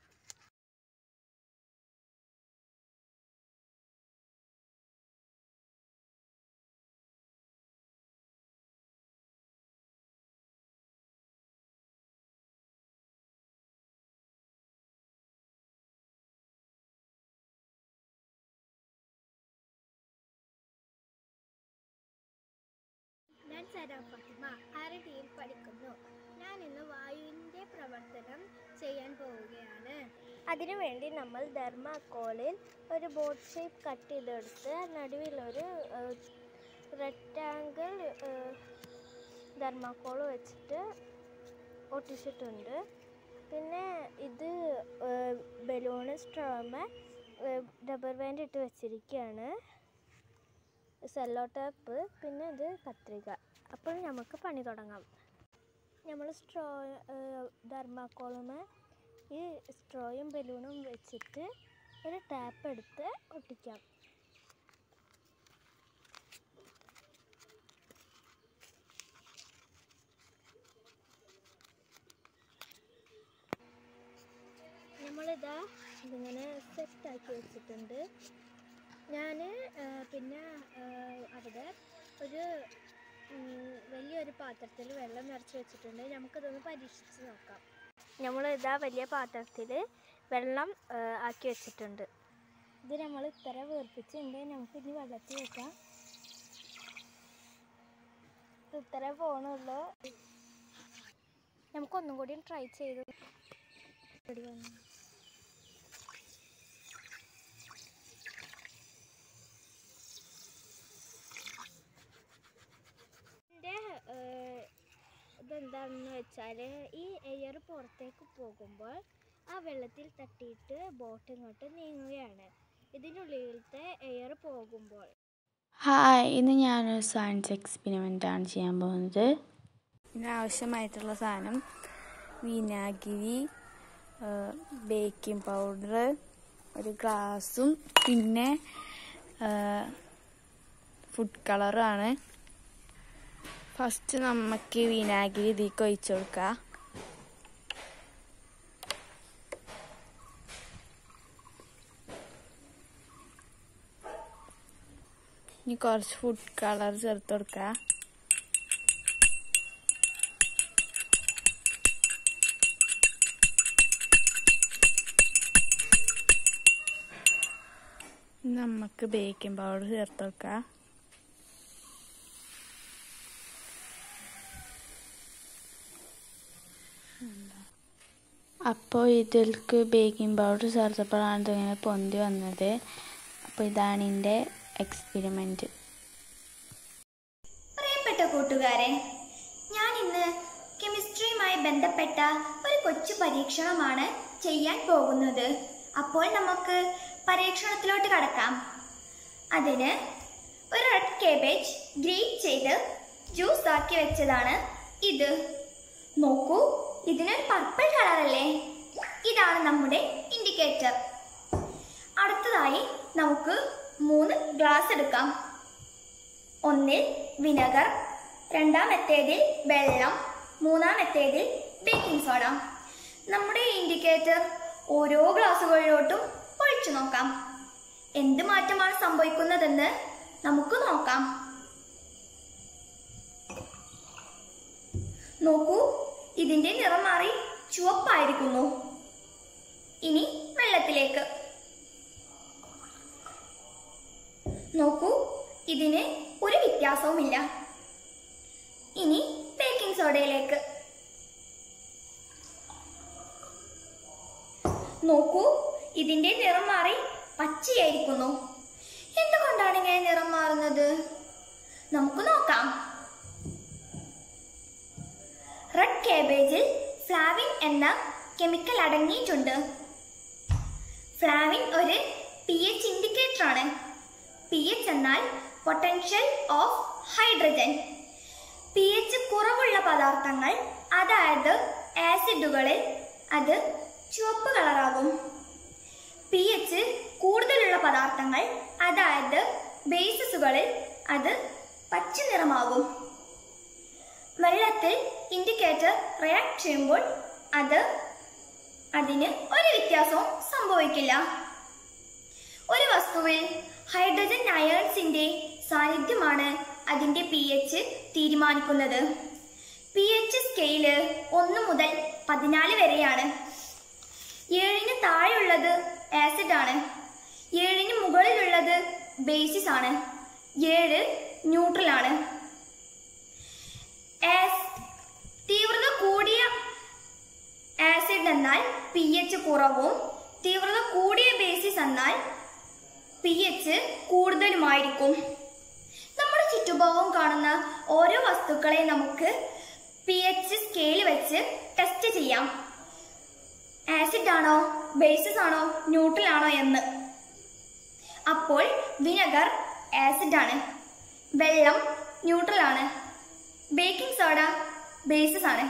ഞാൻ സര ഫാത്തിമ ആറ് ഡിയിൽ പഠിക്കുന്നു ഞാൻ ഇന്ന് വായുവിൻ്റെ പ്രവർത്തനം ചെയ്യാൻ പോവുകയാണ് അതിനുവേണ്ടി നമ്മൾ ധർമാക്കോളിൽ ഒരു ബോട്ട് ഷേപ്പ് കട്ട് ചെയ്തെടുത്ത് നടുവിലൊരു റെക്റ്റാങ്കിൾ ധർമാക്കോൾ വെച്ചിട്ട് ഒട്ടിച്ചിട്ടുണ്ട് പിന്നെ ഇത് ബലൂണ് സ്ട്രോമ റബ്ബർ ബാൻഡ് ഇട്ട് വെച്ചിരിക്കുകയാണ് സെല്ലോ ടേപ്പ് പിന്നെ ഇത് കത്രിക അപ്പോൾ നമുക്ക് പണി തുടങ്ങാം നമ്മൾ സ്ട്രോ ധർമാക്കോളുമ ഈ സ്ട്രോയും ബലൂണും വെച്ചിട്ട് ഒരു ടാപ്പ് എടുത്ത് ഒട്ടിക്കാം നമ്മളിതാ ഇതിങ്ങനെ സെറ്റാക്കി വെച്ചിട്ടുണ്ട് ഞാൻ പിന്നെ ആ, അവിടെ ഒരു ഉം, വലിയൊരു പാത്രത്തിൽ വെള്ളം നിറച്ച് വെച്ചിട്ടുണ്ട് നമുക്കിതൊന്ന് പരീക്ഷിച്ച് നോക്കാം നമ്മൾ ഇതാ വലിയ പാത്രത്തിൽ വെള്ളം ആ, ആക്കി വെച്ചിട്ടുണ്ട് ഇത് നമ്മൾ ഇത്ര വീർപ്പിച്ചിട്ടുണ്ട് നമുക്ക് ഇനി വെള്ളത്തിൽ വെക്കാം ഇത് ഇത്ര പോണുള്ളൂ നമുക്കൊന്നും കൂടി ട്രൈ ചെയ്ത് ഇവിടെ വന്നു. ഇതിൻ്റെ ഇതെന്താണെന്ന് വെച്ചാൽ ഈ എയർ പുറത്തേക്ക് പോകുമ്പോൾ ആ വെള്ളത്തിൽ തട്ടിയിട്ട് ബോട്ട് ഇങ്ങോട്ട് നീങ്ങുകയാണ് ഇതിനുള്ളിലത്തെ എയർ പോകുമ്പോൾ ഹായ് ഇന്ന് ഞാനൊരു സയൻസ് എക്സ്പെരിമെൻ്റ് ആണ് ചെയ്യാൻ പോകുന്നത് ഇതിനാവശ്യമായിട്ടുള്ള സാധനം വിനാഗിരി ബേക്കിംഗ് പൗഡർ ഒരു ഗ്ലാസും പിന്നെ ഫുഡ് കളറാണ് ഫസ്റ്റ് നമുക്ക് വിനാഗിരി ഇതിലേക്ക് ഒഴിച്ചു കൊടുക്കാം ഇനി കുറച്ച് ഫുഡ് കളർ ചേർത്ത് കൊടുക്കാം നമുക്ക് ബേക്കിംഗ് പൗഡർ ചേർത്ത് കൊടുക്കാം അപ്പോൾ ഇതിലേക്ക് ബേക്കിംഗ് പൗഡർ ചേർത്തപ്പോഴാണ് ഇതിങ്ങനെ പൊന്തി വന്നത് അപ്പോൾ ഇതാണ് എൻ്റെ എക്സ്പെരിമെൻറ്റ് പ്രിയപ്പെട്ട കൂട്ടുകാരെ ഞാൻ ഇന്ന് കെമിസ്ട്രിയുമായി ബന്ധപ്പെട്ട ഒരു കൊച്ചു പരീക്ഷണമാണ് ചെയ്യാൻ പോകുന്നത് അപ്പോൾ നമുക്ക് പരീക്ഷണത്തിലോട്ട് കടക്കാം അതിന് ഒരു റെഡ് കേബേജ് ഗ്രേറ്റ് ചെയ്ത് ജ്യൂസ് ആക്കി വെച്ചതാണ് ഇത് നോക്കൂ ഇതിനൊരു പർപ്പിൾ കളറല്ലേ ഇതാണ് നമ്മുടെ ഇൻഡിക്കേറ്റർ അടുത്തതായി നമുക്ക് മൂന്ന് ഗ്ലാസ് എടുക്കാം ഒന്നിൽ വിനെഗർ രണ്ടാമത്തേതിൽ വെള്ളം മൂന്നാമത്തേതിൽ ബേക്കിംഗ് സോഡ നമ്മുടെ ഇൻഡിക്കേറ്റർ ഓരോ ഗ്ലാസുകളിലോട്ടും ഒഴിച്ചു നോക്കാം എന്ത് മാറ്റമാണ് സംഭവിക്കുന്നതെന്ന് നമുക്ക് നോക്കാം നോക്കൂ ഇതിന്റെ നിറം മാറി ചുവപ്പായിരിക്കുന്നു ഇനി വെള്ളത്തിലേക്ക് നോക്കൂ ഇതിന് ഒരു വ്യത്യാസവുമില്ല ഇനി ബേക്കിംഗ് സോഡയിലേക്ക് നോക്കൂ ഇതിന്റെ നിറം മാറി പച്ചയായിരിക്കുന്നു എന്തുകൊണ്ടാണ് ഇങ്ങനെ നിറം മാറുന്നത് നമുക്ക് നോക്കാം റെഡ് കാബേജിൽ ഫ്ലാവിൻ എന്ന കെമിക്കൽ അടങ്ങിയിട്ടുണ്ട് ഫ്ലാവിൻ ഒരു പി എച്ച് ഇൻഡിക്കേറ്റർ ആണ് പി എച്ച് എന്നാൽ potential of hydrogen P H കുറവുള്ള പദാർത്ഥങ്ങൾ അതായത് ആസിഡുകളിൽ അത് ചുവപ്പ് കളറാകും പി എച്ച് കൂടുതലുള്ള പദാർത്ഥങ്ങൾ അതായത് ബേസിസുകളിൽ അത് പച്ച നിറമാകും വെള്ളത്തിൽ ഇൻഡിക്കേറ്റർ റിയാക്ട് ചെയ്യുമ്പോൾ അത് അതിന് ഒരു വ്യത്യാസവും സംഭവിക്കില്ല ഒരു വസ്തുവിൽ ഹൈഡ്രജൻ അയൺസിന്റെ സാന്നിധ്യമാണ് അതിന്റെ പി എച്ച് തീരുമാനിക്കുന്നത് പി എച്ച് സ്കെയില് ഒന്ന് മുതൽ പതിനാല് വരെയാണ് ഏഴിന് താഴെയുള്ളത് ആസിഡ് ആണ് ഏഴിന് മുകളിലുള്ളത് ബേസിസ് ആണ് ഏഴ് ന്യൂട്രൽ ആണ് ആസ്- തീവ്രത കൂടിയ ആസിഡ് എന്നാൽ പി എച്ച് കുറവും തീവ്രത കൂടിയ ബേസിസ് എന്നാൽ പി എച്ച് കൂടുതലുമായിരിക്കും നമ്മുടെ ചുറ്റുഭാഗം കാണുന്ന ഓരോ വസ്തുക്കളെ നമുക്ക് പി എച്ച് സ്കെയിൽ വെച്ച് ടെസ്റ്റ് ചെയ്യാം ആസിഡ് ആണോ ബേസിസ് ആണോ ന്യൂട്രൽ ആണോ എന്ന് അപ്പോൾ വിനെഗർ ആസിഡ് ആണ് വെള്ളം ന്യൂട്രൽ ആണ് ബേക്കിംഗ് സോഡ ബേസിസ് ആണ്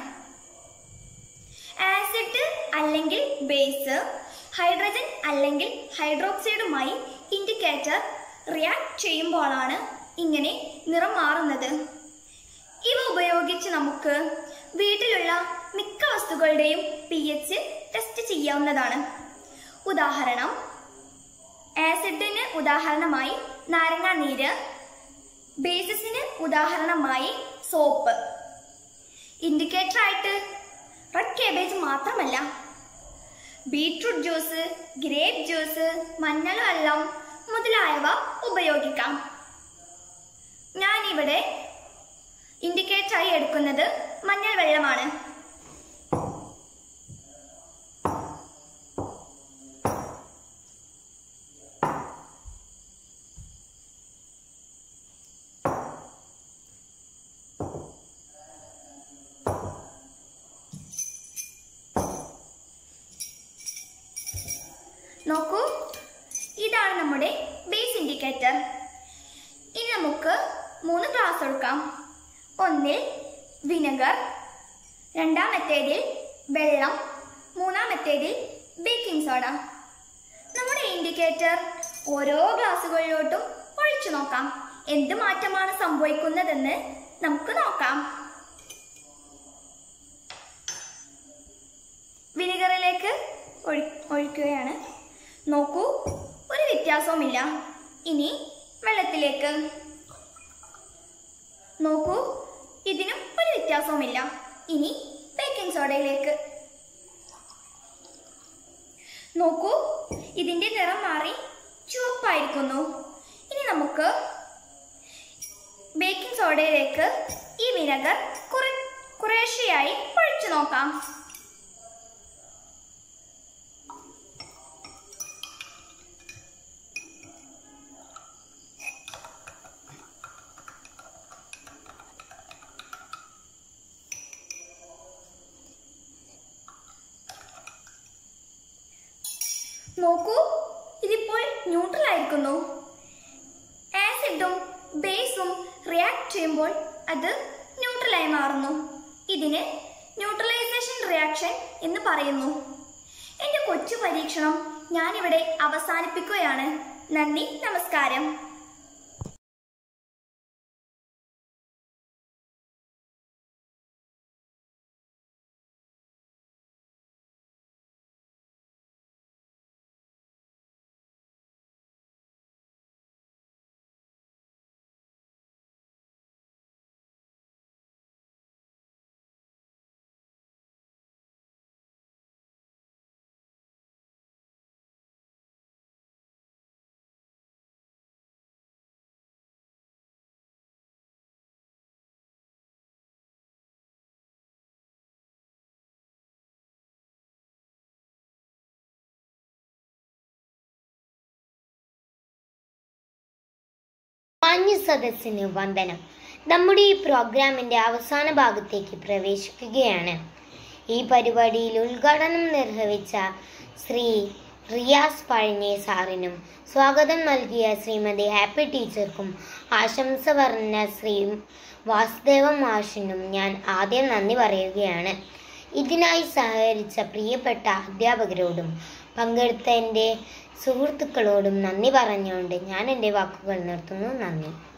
ആസിഡ് അല്ലെങ്കിൽ ബേസ് ഹൈഡ്രജൻ അല്ലെങ്കിൽ ഹൈഡ്രോക്സൈഡുമായി ഇൻഡിക്കേറ്റർ റിയാക്ട് ചെയ്യുമ്പോഴാണ് ഇങ്ങനെ നിറം മാറുന്നത് ഇവ ഉപയോഗിച്ച് നമുക്ക് വീട്ടിലുള്ള മിക്ക വസ്തുക്കളുടെയും പി എച്ച് ടെസ്റ്റ് ചെയ്യാവുന്നതാണ് ഉദാഹരണം ആസിഡിന് ഉദാഹരണമായി നാരങ്ങാനീര് ബേസിസിന് ഉദാഹരണമായി സോപ്പ് ഇൻഡിക്കേറ്റർ ആയിട്ട് റെഡ് കേബേജ് മാത്രമല്ല ബീട്രൂട്ട് ജ്യൂസ് ഗ്രേപ്പ് ജ്യൂസ് മഞ്ഞൾ വെള്ളം മുതലായവ ഉപയോഗിക്കാം ഞാനിവിടെ ഇൻഡിക്കേറ്ററായി എടുക്കുന്നത് മഞ്ഞൾ വെള്ളമാണ് നോക്കൂ ഇതാണ് നമ്മുടെ ബേസ് ഇൻഡിക്കേറ്റർ ഇനി നമുക്ക് മൂന്ന് ഗ്ലാസ് എടുക്കാം ഒന്നിൽ വിനെഗർ രണ്ടാമത്തേതിൽ വെള്ളം മൂന്നാമത്തേതിൽ ബേക്കിംഗ് സോഡ നമ്മുടെ ഇൻഡിക്കേറ്റർ ഓരോ ഗ്ലാസുകളിലോട്ടും ഒഴിച്ചു നോക്കാം എന്ത് മാറ്റമാണ് സംഭവിക്കുന്നതെന്ന് നമുക്ക് നോക്കാം വിനെഗറിലേക്ക് ഒഴി ഒഴിക്കുകയാണ് നോക്കൂ ഒരു വ്യത്യാസവുമില്ല ഇനി വെള്ളത്തിലേക്ക് നോക്കൂ ഇതിനും ഒരു വ്യത്യാസവുമില്ല ഇനി ബേക്കിംഗ് സോഡയിലേക്ക് നോക്കൂ ഇതിന്റെ നിറം മാറി ചുവപ്പായിരിക്കുന്നു ഇനി നമുക്ക് ബേക്കിംഗ് സോഡയിലേക്ക് ഈ വിനെഗർ കുറ കുറേശ്ശെയായി ഒഴിച്ചു നോക്കാം നോക്കൂ ഇതിപ്പോൾ ന്യൂട്രൽ ആയിരിക്കുന്നു ആസിഡും ബേസും റിയാക്ട് ചെയ്യുമ്പോൾ അത് ന്യൂട്രലായി മാറുന്നു ഇതിന് ന്യൂട്രലൈസേഷൻ റിയാക്ഷൻ എന്ന് പറയുന്നു എൻ്റെ കൊച്ചു പരീക്ഷണം ഞാനിവിടെ അവസാനിപ്പിക്കുകയാണ് നന്ദി നമസ്കാരം മാന്യ സദസ്സിന് വന്ദനം നമ്മുടെ ഈ പ്രോഗ്രാമിന്റെ അവസാന ഭാഗത്തേക്ക് പ്രവേശിക്കുകയാണ് ഈ പരിപാടിയിൽ ഉദ്ഘാടനം നിർവഹിച്ച ശ്രീ റിയാസ് പഴഞ്ഞേ സാറിനും സ്വാഗതം നൽകിയ ശ്രീമതി ഹാപ്പി ടീച്ചർക്കും ആശംസ പറഞ്ഞ ശ്രീ വാസുദേവ മാഷിനും ഞാൻ ആദ്യം നന്ദി പറയുകയാണ് ഇതിനായി സഹകരിച്ച പ്രിയപ്പെട്ട അധ്യാപകരോടും പങ്കെടുത്ത എൻ്റെ സുഹൃത്തുക്കളോടും നന്ദി പറഞ്ഞുകൊണ്ട് ഞാൻ എൻ്റെ വാക്കുകൾ നിർത്തുന്നു നന്ദി